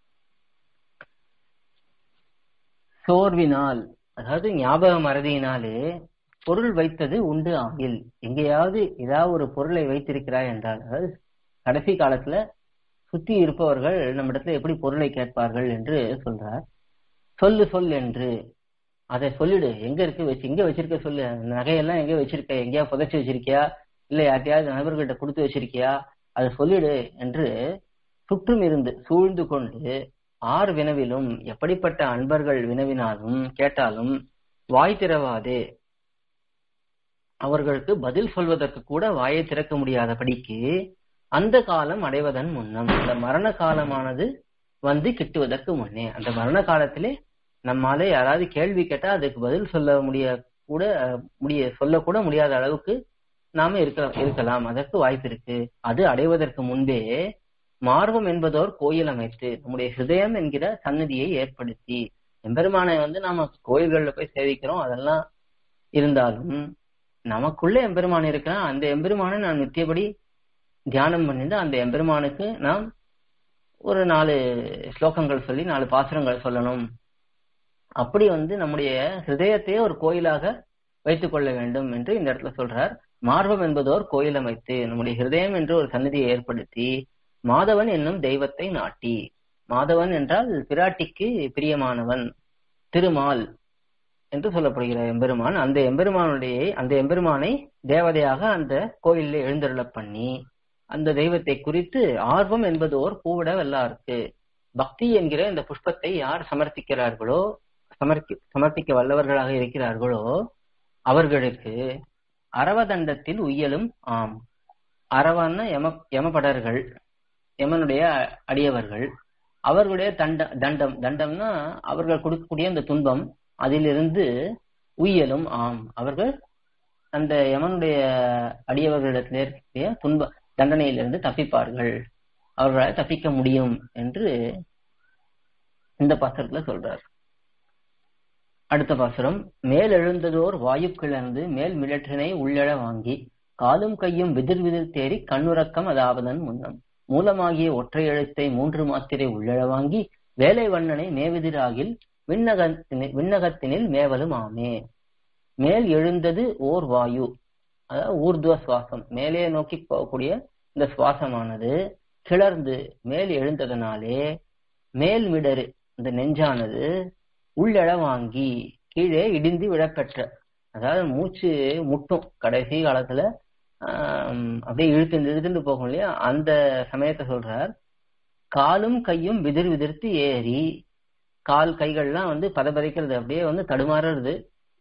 சோர்வினால் அதாவது ஞாபக மறதியினாலே பொருள் வைத்தது உண்டு ஆகில் எங்கேயாவது ஏதாவது ஒரு பொருளை வைத்திருக்கிறாய் என்றால் அதாவது கடைசி காலத்துல சுத்தி இருப்பவர்கள் நம்மிடத்துல எப்படி பொருளை கேட்பார்கள் என்று சொல்றார் சொல்லு சொல் என்று அதை சொல்லிடு எங்க இருக்கு வச்சு எங்க வச்சிருக்க சொல்லு அந்த நகையெல்லாம் எங்க வச்சிருக்க எங்கேயா புதைச்சு வச்சிருக்கியா இல்ல யார்ட்டையாவது நண்பர்கள்ட்ட கொடுத்து வச்சிருக்கியா அதை சொல்லிடு என்று சுற்றும் இருந்து சூழ்ந்து கொண்டு ஆர் வினவிலும் எப்படிப்பட்ட அன்பர்கள் வினவினாலும் கேட்டாலும் வாய் திறவாதே அவர்களுக்கு பதில் சொல்வதற்கு கூட வாயை திறக்க முடியாதபடிக்கு அந்த காலம் அடைவதன் முன்னம் அந்த மரண காலமானது வந்து கிட்டுவதற்கு முன்னே அந்த மரண காலத்திலே நம்மால யாராவது கேள்வி கேட்டா அதுக்கு பதில் சொல்ல முடிய கூட முடிய சொல்லக்கூட முடியாத அளவுக்கு நாம இருக்கலாம் இருக்கலாம் அதற்கு வாய்ப்பு இருக்கு அது அடைவதற்கு முன்பே மார்வம் என்பதோர் கோயில் அமைத்து நம்முடைய ஹிருதயம் என்கிற சன்னதியை ஏற்படுத்தி எம்பெருமானை வந்து நாம கோயில்கள்ல போய் சேவிக்கிறோம் அதெல்லாம் இருந்தாலும் நமக்குள்ள எம்பெருமான் இருக்கிறான் அந்த எம்பெருமானை நான் நித்தியபடி தியானம் பண்ணிட்டு அந்த எம்பெருமானுக்கு நாம் ஒரு நாலு ஸ்லோகங்கள் சொல்லி நாலு பாசுரங்கள் சொல்லணும் அப்படி வந்து நம்முடைய ஹிருதயத்தையே ஒரு கோயிலாக வைத்துக் கொள்ள வேண்டும் என்று இந்த இடத்துல சொல்றார் மார்வம் என்பதோர் கோயில் அமைத்து நம்முடைய ஹிருதயம் என்று ஒரு சன்னதியை ஏற்படுத்தி மாதவன் என்னும் தெய்வத்தை நாட்டி மாதவன் என்றால் பிராட்டிக்கு பிரியமானவன் திருமால் என்று சொல்லப்படுகிற எம்பெருமான் அந்த எம்பெருமானுடைய அந்த எம்பெருமானை தேவதையாக அந்த கோயிலில் எழுந்தருள பண்ணி அந்த தெய்வத்தை குறித்து ஆர்வம் என்பது ஓர் பூவிட வெல்லாருக்கு பக்தி என்கிற இந்த புஷ்பத்தை யார் சமர்ப்பிக்கிறார்களோ சமர்ப்பி சமர்ப்பிக்க வல்லவர்களாக இருக்கிறார்களோ அவர்களுக்கு அரவதண்டத்தில் உய்யலும் ஆம் அரவான யம யமபடர்கள் யமனுடைய அடியவர்கள் அவர்களுடைய தண்ட தண்டம் தண்டம்னா அவர்கள் கொடுக்கக்கூடிய அந்த துன்பம் அதிலிருந்து உய்யலும் ஆம் அவர்கள் அந்த யமனுடைய அடியவர்களிடத்தில் இருக்கக்கூடிய துன்ப தண்டனையிலிருந்து தப்பிப்பார்கள் அவர்களால் தப்பிக்க முடியும் என்று இந்த பாசுரத்துல சொல்றார் அடுத்த பாசுரம் மேல் எழுந்ததோர் வாயு கிளர்ந்து மேல் மிளற்றினை உள்ளெழ வாங்கி காலும் கையும் விதிர் விதிர் தேறி கண்ணுறக்கம் அதாவதன் முன்னம் மூலமாகிய ஒற்றை எழுத்தை மூன்று மாத்திரை உள்ளெழ வாங்கி வேலை வண்ணனை மேவிதிராகில் விண்ணகத்தினில் விண்ணகத்தினில் மேவலும் ஆமே மேல் எழுந்தது ஓர் வாயு அதாவது ஊர்துவ சுவாசம் மேலே நோக்கி போகக்கூடிய இந்த சுவாசமானது கிளர்ந்து மேல் எழுந்ததனாலே மேல் மிடரு இந்த நெஞ்சானது உள்ளெழ வாங்கி கீழே இடிந்து விழப்பெற்ற அதாவது மூச்சு முட்டும் கடைசி காலத்துல ஆஹ் அப்படியே இழுத்து இழுத்துட்டு போகும் இல்லையா அந்த சமயத்தை சொல்றார் காலும் கையும் விதிர் விதிர்த்து ஏறி கால் கைகள்லாம் வந்து பதபதைக்கிறது அப்படியே வந்து தடுமாறுறது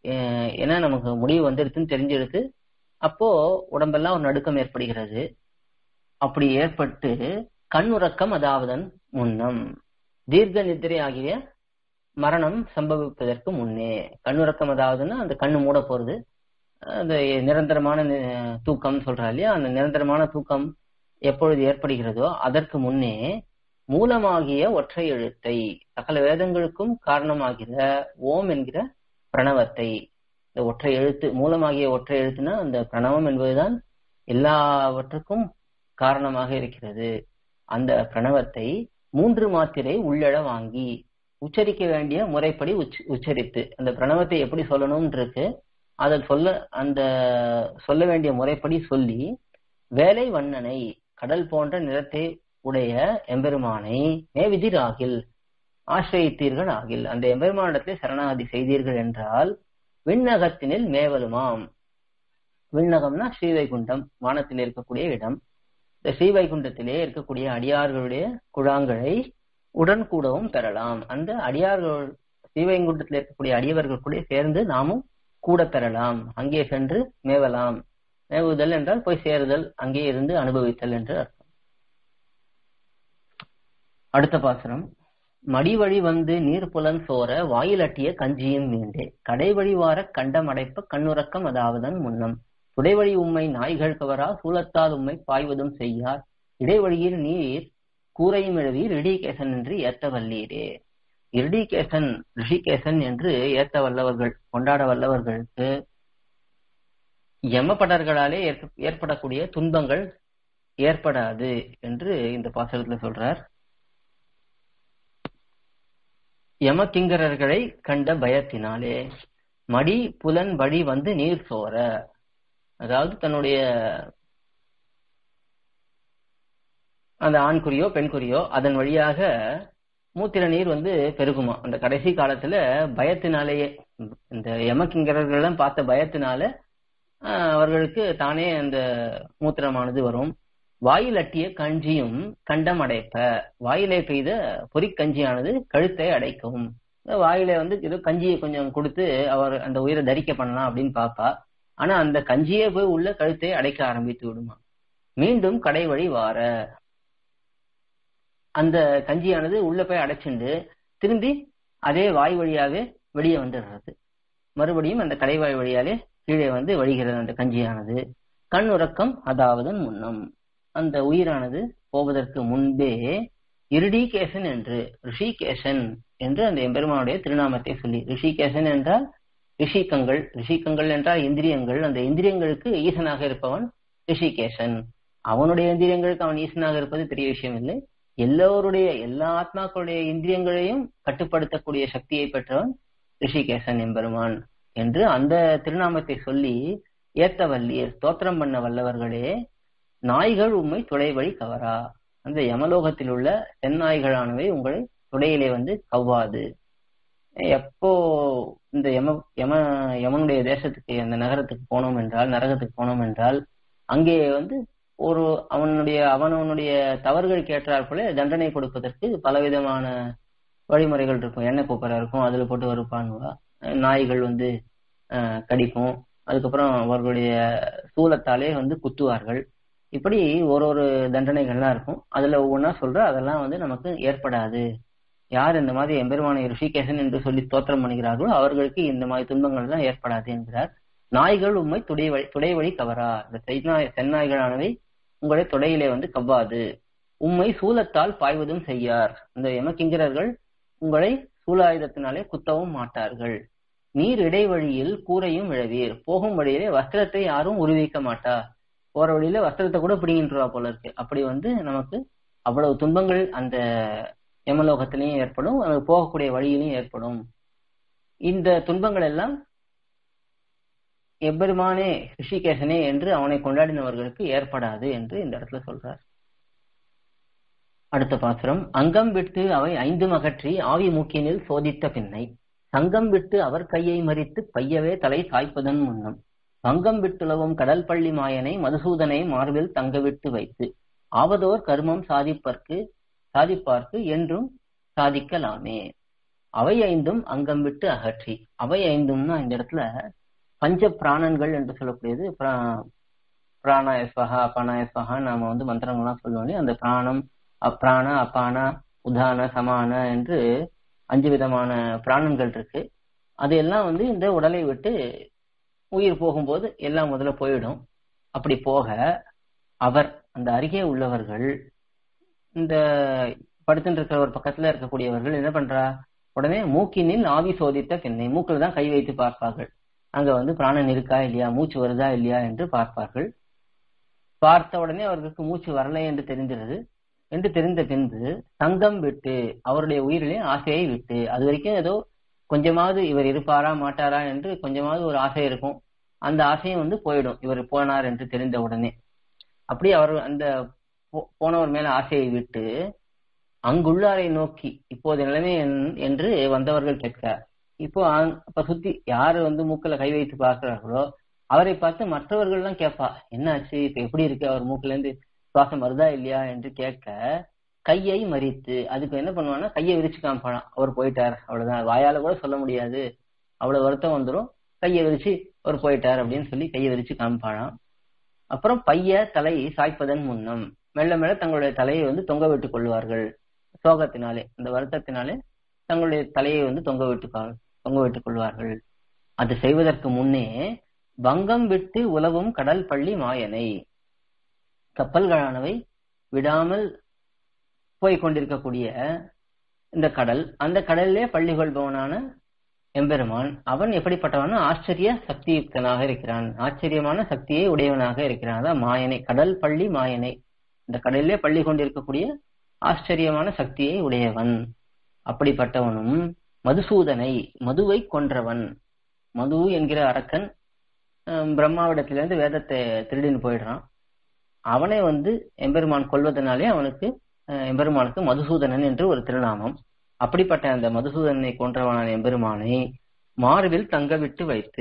ஏன்னா நமக்கு முடிவு வந்துடுதுன்னு தெரிஞ்சிடுது அப்போ உடம்பெல்லாம் ஒரு நடுக்கம் ஏற்படுகிறது அப்படி ஏற்பட்டு கண்ணுறக்கம் அதாவதன் முன்னம் தீர்க்க நித்திரை ஆகிய மரணம் சம்பவிப்பதற்கு முன்னே கண்ணுறக்கம் அதாவதுன்னா அந்த கண்ணு மூட போறது அந்த நிரந்தரமான தூக்கம் சொல்றா இல்லையா அந்த நிரந்தரமான தூக்கம் எப்பொழுது ஏற்படுகிறதோ அதற்கு முன்னே மூலமாகிய ஒற்றை எழுத்தை சகல வேதங்களுக்கும் காரணமாகிற ஓம் என்கிற பிரணவத்தை இந்த ஒற்றை எழுத்து மூலமாகிய ஒற்றை எழுத்துனா அந்த பிரணவம் என்பதுதான் எல்லாவற்றுக்கும் காரணமாக இருக்கிறது அந்த பிரணவத்தை மூன்று மாத்திரை உள்ளழ வாங்கி உச்சரிக்க வேண்டிய முறைப்படி உச் உச்சரித்து அந்த பிரணவத்தை எப்படி சொல்லணும்னு இருக்கு அதை சொல்ல அந்த சொல்ல வேண்டிய முறைப்படி சொல்லி வேலை வண்ணனை கடல் போன்ற நிறத்தை உடைய எம்பெருமானை மேவிதிராகில் ஆசிரியத்தீர்கள் ஆகில் அந்த எம்பெருமானிடத்திலே சரணாகதி செய்தீர்கள் என்றால் விண்ணகத்தினில் மேவலுமாம் விண்ணகம்னா ஸ்ரீவைகுண்டம் வானத்தில் இருக்கக்கூடிய இடம் இந்த ஸ்ரீவைகுண்டத்திலே இருக்கக்கூடிய அடியார்களுடைய குழாங்களை உடன் கூடவும் பெறலாம் அந்த அடியார்கள் ஸ்ரீவைகுண்டத்தில் இருக்கக்கூடிய அடியவர்கள் கூட சேர்ந்து நாமும் கூட பெறலாம் அங்கே சென்று மேவலாம் மேவுதல் என்றால் போய் சேருதல் அங்கே இருந்து அனுபவித்தல் என்று அர்த்தம் அடுத்த பாசனம் மடி வழி வந்து நீர் புலன் சோர வாயிலட்டிய கஞ்சியும் மீண்டே கடை வழி வார கண்டம் அடைப்ப கண்ணுறக்கம் அதாவதன் முன்னம் துடைவழி உம்மை நாய்கள் கவரா சூலத்தால் உம்மை பாய்வதும் செய்யார் இடைவழியில் நீர் கூரையும் எழுவீர் இடிகேசன் என்று ஏத்த வல்லீரே இரிடிகேசன் ரிஷிகேசன் என்று ஏத்த வல்லவர்கள் கொண்டாட வல்லவர்களுக்கு யமபடர்களாலே ஏற்படக்கூடிய துன்பங்கள் ஏற்படாது என்று இந்த பாசகத்துல சொல்றார் யமகிங்கரர்களை கண்ட பயத்தினாலே மடி புலன் வழி வந்து நீர் சோர அதாவது தன்னுடைய அந்த ஆண்குறியோ பெண்குறியோ அதன் வழியாக மூத்திர நீர் வந்து பெருகுமா அந்த கடைசி காலத்துல பயத்தினாலேயே இந்த யமகிங்கரர்கள்லாம் பார்த்த பயத்தினால அவர்களுக்கு தானே அந்த மூத்திரமானது வரும் வாயில் அட்டிய கஞ்சியும் கண்டம் அடைப்ப வாயிலே பெய்த பொறிக்கஞ்சியானது கழுத்தை அடைக்கவும் வாயில வந்து ஏதோ கஞ்சியை கொஞ்சம் கொடுத்து அவர் அந்த உயிரை தரிக்க பண்ணலாம் அப்படின்னு பாப்பா ஆனா அந்த கஞ்சியே போய் உள்ள கழுத்தை அடைக்க ஆரம்பித்து விடுமா மீண்டும் கடை வழி வார அந்த கஞ்சியானது உள்ள போய் அடைச்சுண்டு திரும்பி அதே வாய் வழியாவே வெளியே வந்துடுறது மறுபடியும் அந்த கடைவாய் வழியாலே கீழே வந்து வழிகிறது அந்த கஞ்சியானது கண் உறக்கம் அதாவது முன்னம் அந்த உயிரானது போவதற்கு முன்பே இருடிகேசன் என்று ரிஷிகேசன் என்று அந்த எம்பெருமானுடைய திருநாமத்தை சொல்லி ரிஷிகேசன் என்றால் ரிஷிகங்கள் ரிஷிகங்கள் என்றால் இந்திரியங்கள் அந்த இந்திரியங்களுக்கு ஈசனாக இருப்பவன் ரிஷிகேசன் அவனுடைய இந்திரியங்களுக்கு அவன் ஈசனாக இருப்பது பெரிய விஷயம் இல்லை எல்லோருடைய எல்லா ஆத்மாக்களுடைய இந்திரியங்களையும் கட்டுப்படுத்தக்கூடிய சக்தியை பெற்றவன் ரிஷிகேசன் எம்பெருமான் என்று அந்த திருநாமத்தை சொல்லி ஏத்த வல்லியர் ஸ்தோத்திரம் பண்ண வல்லவர்களே நாய்கள் உண்மை துளை வழி கவரா அந்த யமலோகத்தில் உள்ள செந்நாய்களானவை உங்களை துடையிலே வந்து கவ்வாது எப்போ இந்த யம யம யமனுடைய தேசத்துக்கு அந்த நகரத்துக்கு போனோம் என்றால் நரகத்துக்கு போனோம் என்றால் அங்கே வந்து ஒரு அவனுடைய அவனவனுடைய தவறுகளுக்கு ஏற்றாற் போல தண்டனை கொடுப்பதற்கு பலவிதமான வழிமுறைகள் இருக்கும் எண்ணெய் குக்கரா இருக்கும் அதுல போட்டு வறுப்பானுவா நாய்கள் வந்து அஹ், கடிக்கும் அதுக்கப்புறம் அவர்களுடைய சூலத்தாலே வந்து குத்துவார்கள் இப்படி ஒரு ஒரு தண்டனைகள்லாம் இருக்கும் அதுல ஒவ்வொன்றா சொல்ற அதெல்லாம் வந்து நமக்கு ஏற்படாது யார் இந்த மாதிரி எம்பெருமானை ரிஷிகேசன் என்று சொல்லி தோற்றம் பண்ணுகிறார்களோ அவர்களுக்கு இந்த மாதிரி துன்பங்கள் எல்லாம் ஏற்படாது என்கிறார் நாய்கள் உண்மை துடை வழி துடை வழி கவரா இந்த செந்நாய் செந்நாய்களானவை உங்களை தொடையிலே வந்து கவ்வாது உம்மை சூலத்தால் பாய்வதும் செய்யார் இந்த யமகிங்கரர்கள் உங்களை சூலாயுதத்தினாலே குத்தவும் மாட்டார்கள் நீர் இடைவழியில் கூரையும் விழவீர் போகும் வழியிலே வஸ்திரத்தை யாரும் உருவிக்க மாட்டா போற வழியில வஸ்திரத்தை கூட பிடிங்கின்றா போல இருக்கு அப்படி வந்து நமக்கு அவ்வளவு துன்பங்கள் அந்த யமலோகத்திலையும் ஏற்படும் அது போகக்கூடிய வழியிலையும் ஏற்படும் இந்த துன்பங்கள் எல்லாம் எம்பெருமானே ரிஷிகேசனே என்று அவனை கொண்டாடினவர்களுக்கு ஏற்படாது என்று இந்த இடத்துல சொல்றார் அடுத்த பாசுரம் அங்கம் விட்டு அவை ஐந்தும் அகற்றி ஆவி மூக்கினில் சோதித்த பின்னை சங்கம் விட்டு அவர் கையை மறித்து பையவே தலை சாய்ப்பதன் முன்னம் பங்கம் விட்டுலவும் கடல் பள்ளி மாயனை மதுசூதனை மார்பில் தங்கவிட்டு வைத்து ஆவதோர் கர்மம் சாதிப்பற்கு சாதிப்பார்க்கு என்றும் சாதிக்கலாமே அவை ஐந்தும் அங்கம் விட்டு அகற்றி அவை ஐந்தும்னா இந்த இடத்துல பஞ்ச பிராணன்கள் என்று சொல்லக்கூடியது பிரா- பிராணாயஸ்வகா அபானாயஸ்வகா நாம வந்து மந்திரங்கள்லாம் சொல்லுவோம் இல்லையா? அந்த பிராணம் அப்ராண அபானா உதான சமான என்று அஞ்சு விதமான பிராணன்கள் இருக்கு அது எல்லாம் வந்து இந்த உடலை விட்டு உயிர் போகும்போது எல்லாம் முதல்ல போயிடும் அப்படி போக அவர் அந்த அருகே உள்ளவர்கள் இந்த படுத்துட்டு இருக்கிற ஒரு பக்கத்துல இருக்கக்கூடியவர்கள் என்ன பண்றா உடனே மூக்கினில் ஆவி சோதித்த பெண்ணை மூக்கில் தான் கை வைத்து பார்ப்பார்கள் அங்க வந்து பிராணன் இருக்கா இல்லையா மூச்சு வருதா இல்லையா என்று பார்ப்பார்கள் பார்த்த உடனே அவர்களுக்கு மூச்சு வரலை என்று தெரிந்திருது என்று தெரிந்த பின்பு சங்கம் விட்டு அவருடைய உயிரிலே ஆசையை விட்டு அது வரைக்கும் ஏதோ கொஞ்சமாவது இவர் இருப்பாரா மாட்டாரா என்று கொஞ்சமாவது ஒரு ஆசை இருக்கும் அந்த ஆசையும் வந்து போயிடும் இவர் போனார் என்று தெரிந்த உடனே அப்படி அவர் அந்த போ- போனவர் மேல ஆசையை விட்டு அங்குள்ளாரை நோக்கி இப்போது நிலைமை என்- என்று வந்தவர்கள் கேட்க இப்போ அங்க- அப்ப சுத்தி யாரு வந்து மூக்குல கை வைத்து பார்க்கிறார்களோ அவரை பார்த்து மற்றவர்கள் எல்லாம் கேட்பா என்னாச்சு இப்ப எப்படி இருக்கு அவர் மூக்குல இருந்து சுவாசம் வருதா இல்லையா என்று கேட்க கையை மறித்து அதுக்கு என்ன பண்ணுவான்னா கையை விரிச்சு காமிப்பானாம் அவர் போயிட்டார் அவ்வளவுதான் வாயால கூட சொல்ல முடியாது அவ்வளவு வருத்தம் வந்துரும் கையை விரிச்சு அவர் போயிட்டார் அப்படின்னு சொல்லி கையை விரிச்சு காமிப்பானாம் அப்புறம் பைய தலை சாய்ப்பதன் முன்னம் மெல்ல மெல்ல தங்களுடைய தலையை வந்து தொங்க விட்டுக் கொள்வார்கள் சோகத்தினாலே இந்த வருத்தத்தினாலே தங்களுடைய தலையை வந்து தொங்க விட்டு தொங்க விட்டுக் கொள்வார்கள் அது செய்வதற்கு முன்னே பங்கம் விட்டு உலவும் கடல் பள்ளி மாயனை கப்பல்களானவை விடாமல் போய் கொண்டிருக்கக்கூடிய இந்த கடல் அந்த கடலிலே பள்ளி கொள்பவனான எம்பெருமான் அவன் எப்படிப்பட்டவன் ஆச்சரிய சக்தியுக்தனாக இருக்கிறான் ஆச்சரியமான சக்தியை உடையவனாக இருக்கிறான் அதான் மாயனை கடல் பள்ளி மாயனை இந்த கடலிலே பள்ளி கொண்டிருக்கக்கூடிய ஆச்சரியமான சக்தியை உடையவன் அப்படிப்பட்டவனும் மதுசூதனை மதுவை கொன்றவன் மது என்கிற அரக்கன் அஹ், பிரம்மாவிடத்திலிருந்து வேதத்தை திருடின்னு போயிடுறான் அவனை வந்து எம்பெருமான் கொல்வதனாலே அவனுக்கு அஹ், எம்பெருமானுக்கு மதுசூதனன் என்று ஒரு திருநாமம் அப்படிப்பட்ட அந்த மதுசூதனை கொன்றவனான எம்பெருமானை மார்பில் தங்கவிட்டு வைத்து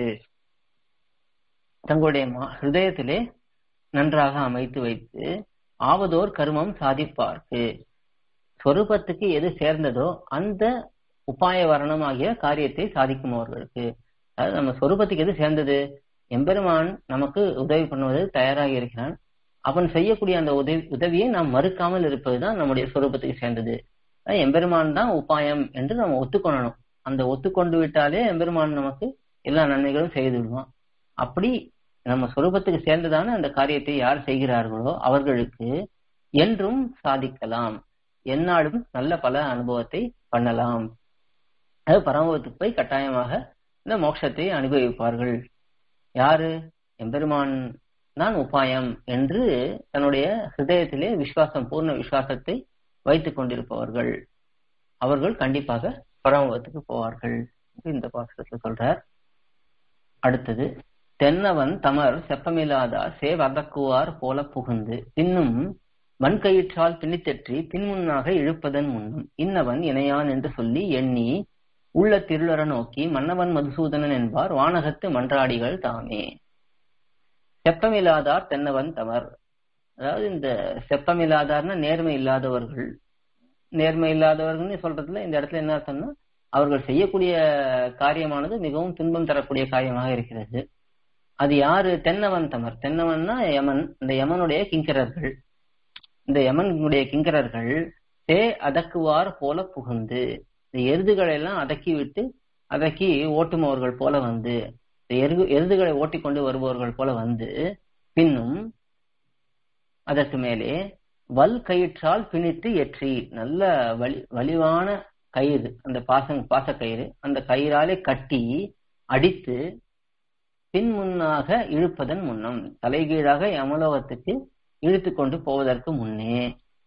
தங்களுடைய மா- ஹிருதயத்திலே நன்றாக அமைத்து வைத்து ஆவதோர் கர்மம் சாதிப்பார்க்கு சொரூபத்துக்கு எது சேர்ந்ததோ அந்த உபாய வரணமாகிய காரியத்தை சாதிக்கும் அவர்களுக்கு அதாவது நம்ம சொரூபத்துக்கு எது சேர்ந்தது எம்பெருமான் நமக்கு உதவி பண்ணுவது தயாராக இருக்கிறான் அவன் செய்யக்கூடிய அந்த உதவி உதவியை நாம் மறுக்காமல் இருப்பதுதான் நம்முடைய சொரூபத்துக்கு சேர்ந்தது அதான் எம்பெருமான் தான் உபாயம் என்று நம்ம ஒத்துக்கொள்ளணும் அந்த ஒத்துக்கொண்டு விட்டாலே எம்பெருமான் நமக்கு எல்லா நன்மைகளும் செய்து விடுவான் அப்படி நம்ம சொரூபத்துக்கு சேர்ந்ததான அந்த காரியத்தை யார் செய்கிறார்களோ அவர்களுக்கு என்றும் சாதிக்கலாம் எந்நாளும் நல்ல பல அனுபவத்தை பண்ணலாம் அது பரமபதத்துக்கு போய் கட்டாயமாக இந்த மோட்சத்தை அனுபவிப்பார்கள் யாரு எம்பெருமான் தான் உபாயம் என்று தன்னுடைய ஹிருதயத்திலே விசுவாசம் பூர்ண விசுவாசத்தை வைத்துக் கொண்டிருப்பவர்கள் அவர்கள் கண்டிப்பாக பரமபதத்துக்கு போவார்கள் என்று இந்த பாசத்துல சொல்றார் அடுத்தது தென்னவன் தமர் செப்பமில்லாதார் சேவதக்குவார் போல புகுந்து பின்னும் வன்கயிற்றால் பிணித்தெற்றி பின்முன்னாக இழுப்பதன் முன்னும் இன்னவன் இணையான் என்று சொல்லி எண்ணி உள்ள திருளர நோக்கி மன்னவன் மதுசூதனன் என்பார் வானகத்து மன்றாடிகள் தாமே செப்பமில்லாதார் தென்னவன் தமர் அதாவது இந்த செப்பம் இல்லாதார்னா நேர்மை இல்லாதவர்கள் நேர்மை இல்லாதவர்கள்னு சொல்றதுல இந்த இடத்துல என்ன அர்த்தம்னா அவர்கள் செய்யக்கூடிய காரியமானது மிகவும் துன்பம் தரக்கூடிய காரியமாக இருக்கிறது அது யாரு தென்னவன் தமர் தென்னவன்னா யமன் இந்த யமனுடைய கிங்கரர்கள் இந்த யமனுடைய கிங்கரர்கள் தே அதக்குவார் போல புகுந்து இந்த எருதுகளை எல்லாம் அதக்கி விட்டு அதக்கி ஓட்டுமவர்கள் போல வந்து இந்த எருது எருதுகளை ஓட்டிக்கொண்டு வருபவர்கள் போல வந்து பின்னும் அதற்கு மேலே வல் கயிற்றால் பிணித்து எற்றி நல்ல வலி வலிவான கயிறு அந்த பாசங் பாசக்கயிறு அந்த கயிறாலே கட்டி அடித்து பின் முன்னாக இழுப்பதன் முன்னம் தலைகீழாக யமலோகத்துக்கு இழுத்து கொண்டு போவதற்கு முன்னே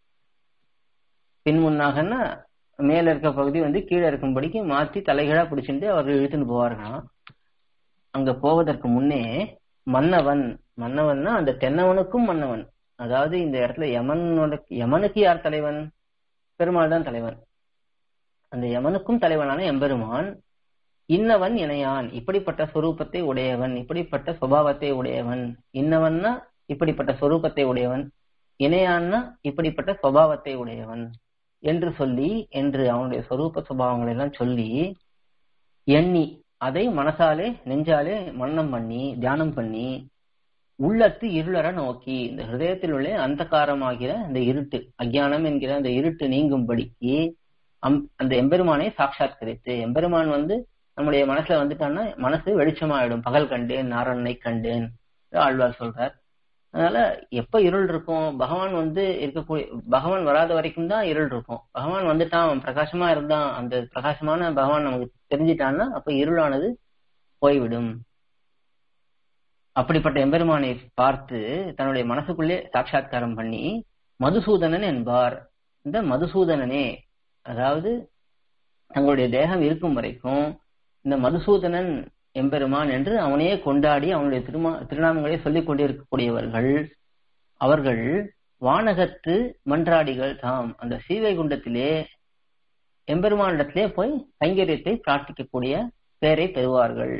பின் முன்னாகன்னா மேல இருக்க பகுதி வந்து கீழே இருக்கும்படிக்கு மாற்றி தலைகீழா பிடிச்சிட்டு அவர்கள் இழுத்துன்னு போவார்களாம் அங்க போவதற்கு முன்னே மன்னவன் மன்னவன்னா அந்த தென்னவனுக்கும் மன்னவன் அதாவது இந்த இடத்துல யமனோட யமனுக்கு யார் தலைவன் பெருமாள் தான் தலைவன் அந்த யமனுக்கும் தலைவனான எம்பெருமான் இன்னவன் இணையான் இப்படிப்பட்ட சொரூபத்தை உடையவன் இப்படிப்பட்ட சுபாவத்தை உடையவன் இன்னவன்னா இப்படிப்பட்ட சொரூபத்தை உடையவன் இணையான்னா இப்படிப்பட்ட சுபாவத்தை உடையவன் என்று சொல்லி என்று அவனுடைய சொரூப சுபாவங்களை எல்லாம் சொல்லி எண்ணி அதை மனசாலே நெஞ்சாலே மன்னம் பண்ணி தியானம் பண்ணி உள்ளத்து இருளற நோக்கி இந்த ஹிருதயத்தில் உள்ள அந்தகாரமாகிற இந்த இருட்டு அஜ்ஞானம் என்கிற அந்த இருட்டு நீங்கும்படிக்கு அந்த எம்பெருமானை சாட்சாத்கரித்து எம்பெருமான் வந்து நம்முடைய மனசுல வந்துட்டான்னா மனசு வெளிச்சமாயிடும் பகல் கண்டேன் நாரணனை கண்டேன் ஆழ்வார் சொல்றார் அதனால எப்ப இருள் இருக்கும் பகவான் வந்து இருக்கக்கூடிய பகவான் வராத வரைக்கும் தான் இருள் இருக்கும் பகவான் வந்துட்டான் அவன் பிரகாசமா இருந்தான் அந்த பிரகாசமான பகவான் நமக்கு தெரிஞ்சிட்டான்னா அப்ப இருளானது போய்விடும் அப்படிப்பட்ட எம்பெருமானை பார்த்து தன்னுடைய மனசுக்குள்ளே சாட்சாத்காரம் பண்ணி மதுசூதனன் என்பார் இந்த மதுசூதனனே அதாவது தங்களுடைய தேகம் இருக்கும் வரைக்கும் இந்த மதுசூதனன் எம்பெருமான் என்று அவனையே கொண்டாடி அவனுடைய திருமா திருநாமங்களை சொல்லிக் கொண்டிருக்கக்கூடியவர்கள் அவர்கள் வானகத்து மன்றாடிகள் தாம் அந்த சீவைகுண்டத்திலே எம்பெருமானிடத்திலே போய் கைங்கரியத்தை பிரார்த்திக்கக்கூடிய பேரை பெறுவார்கள்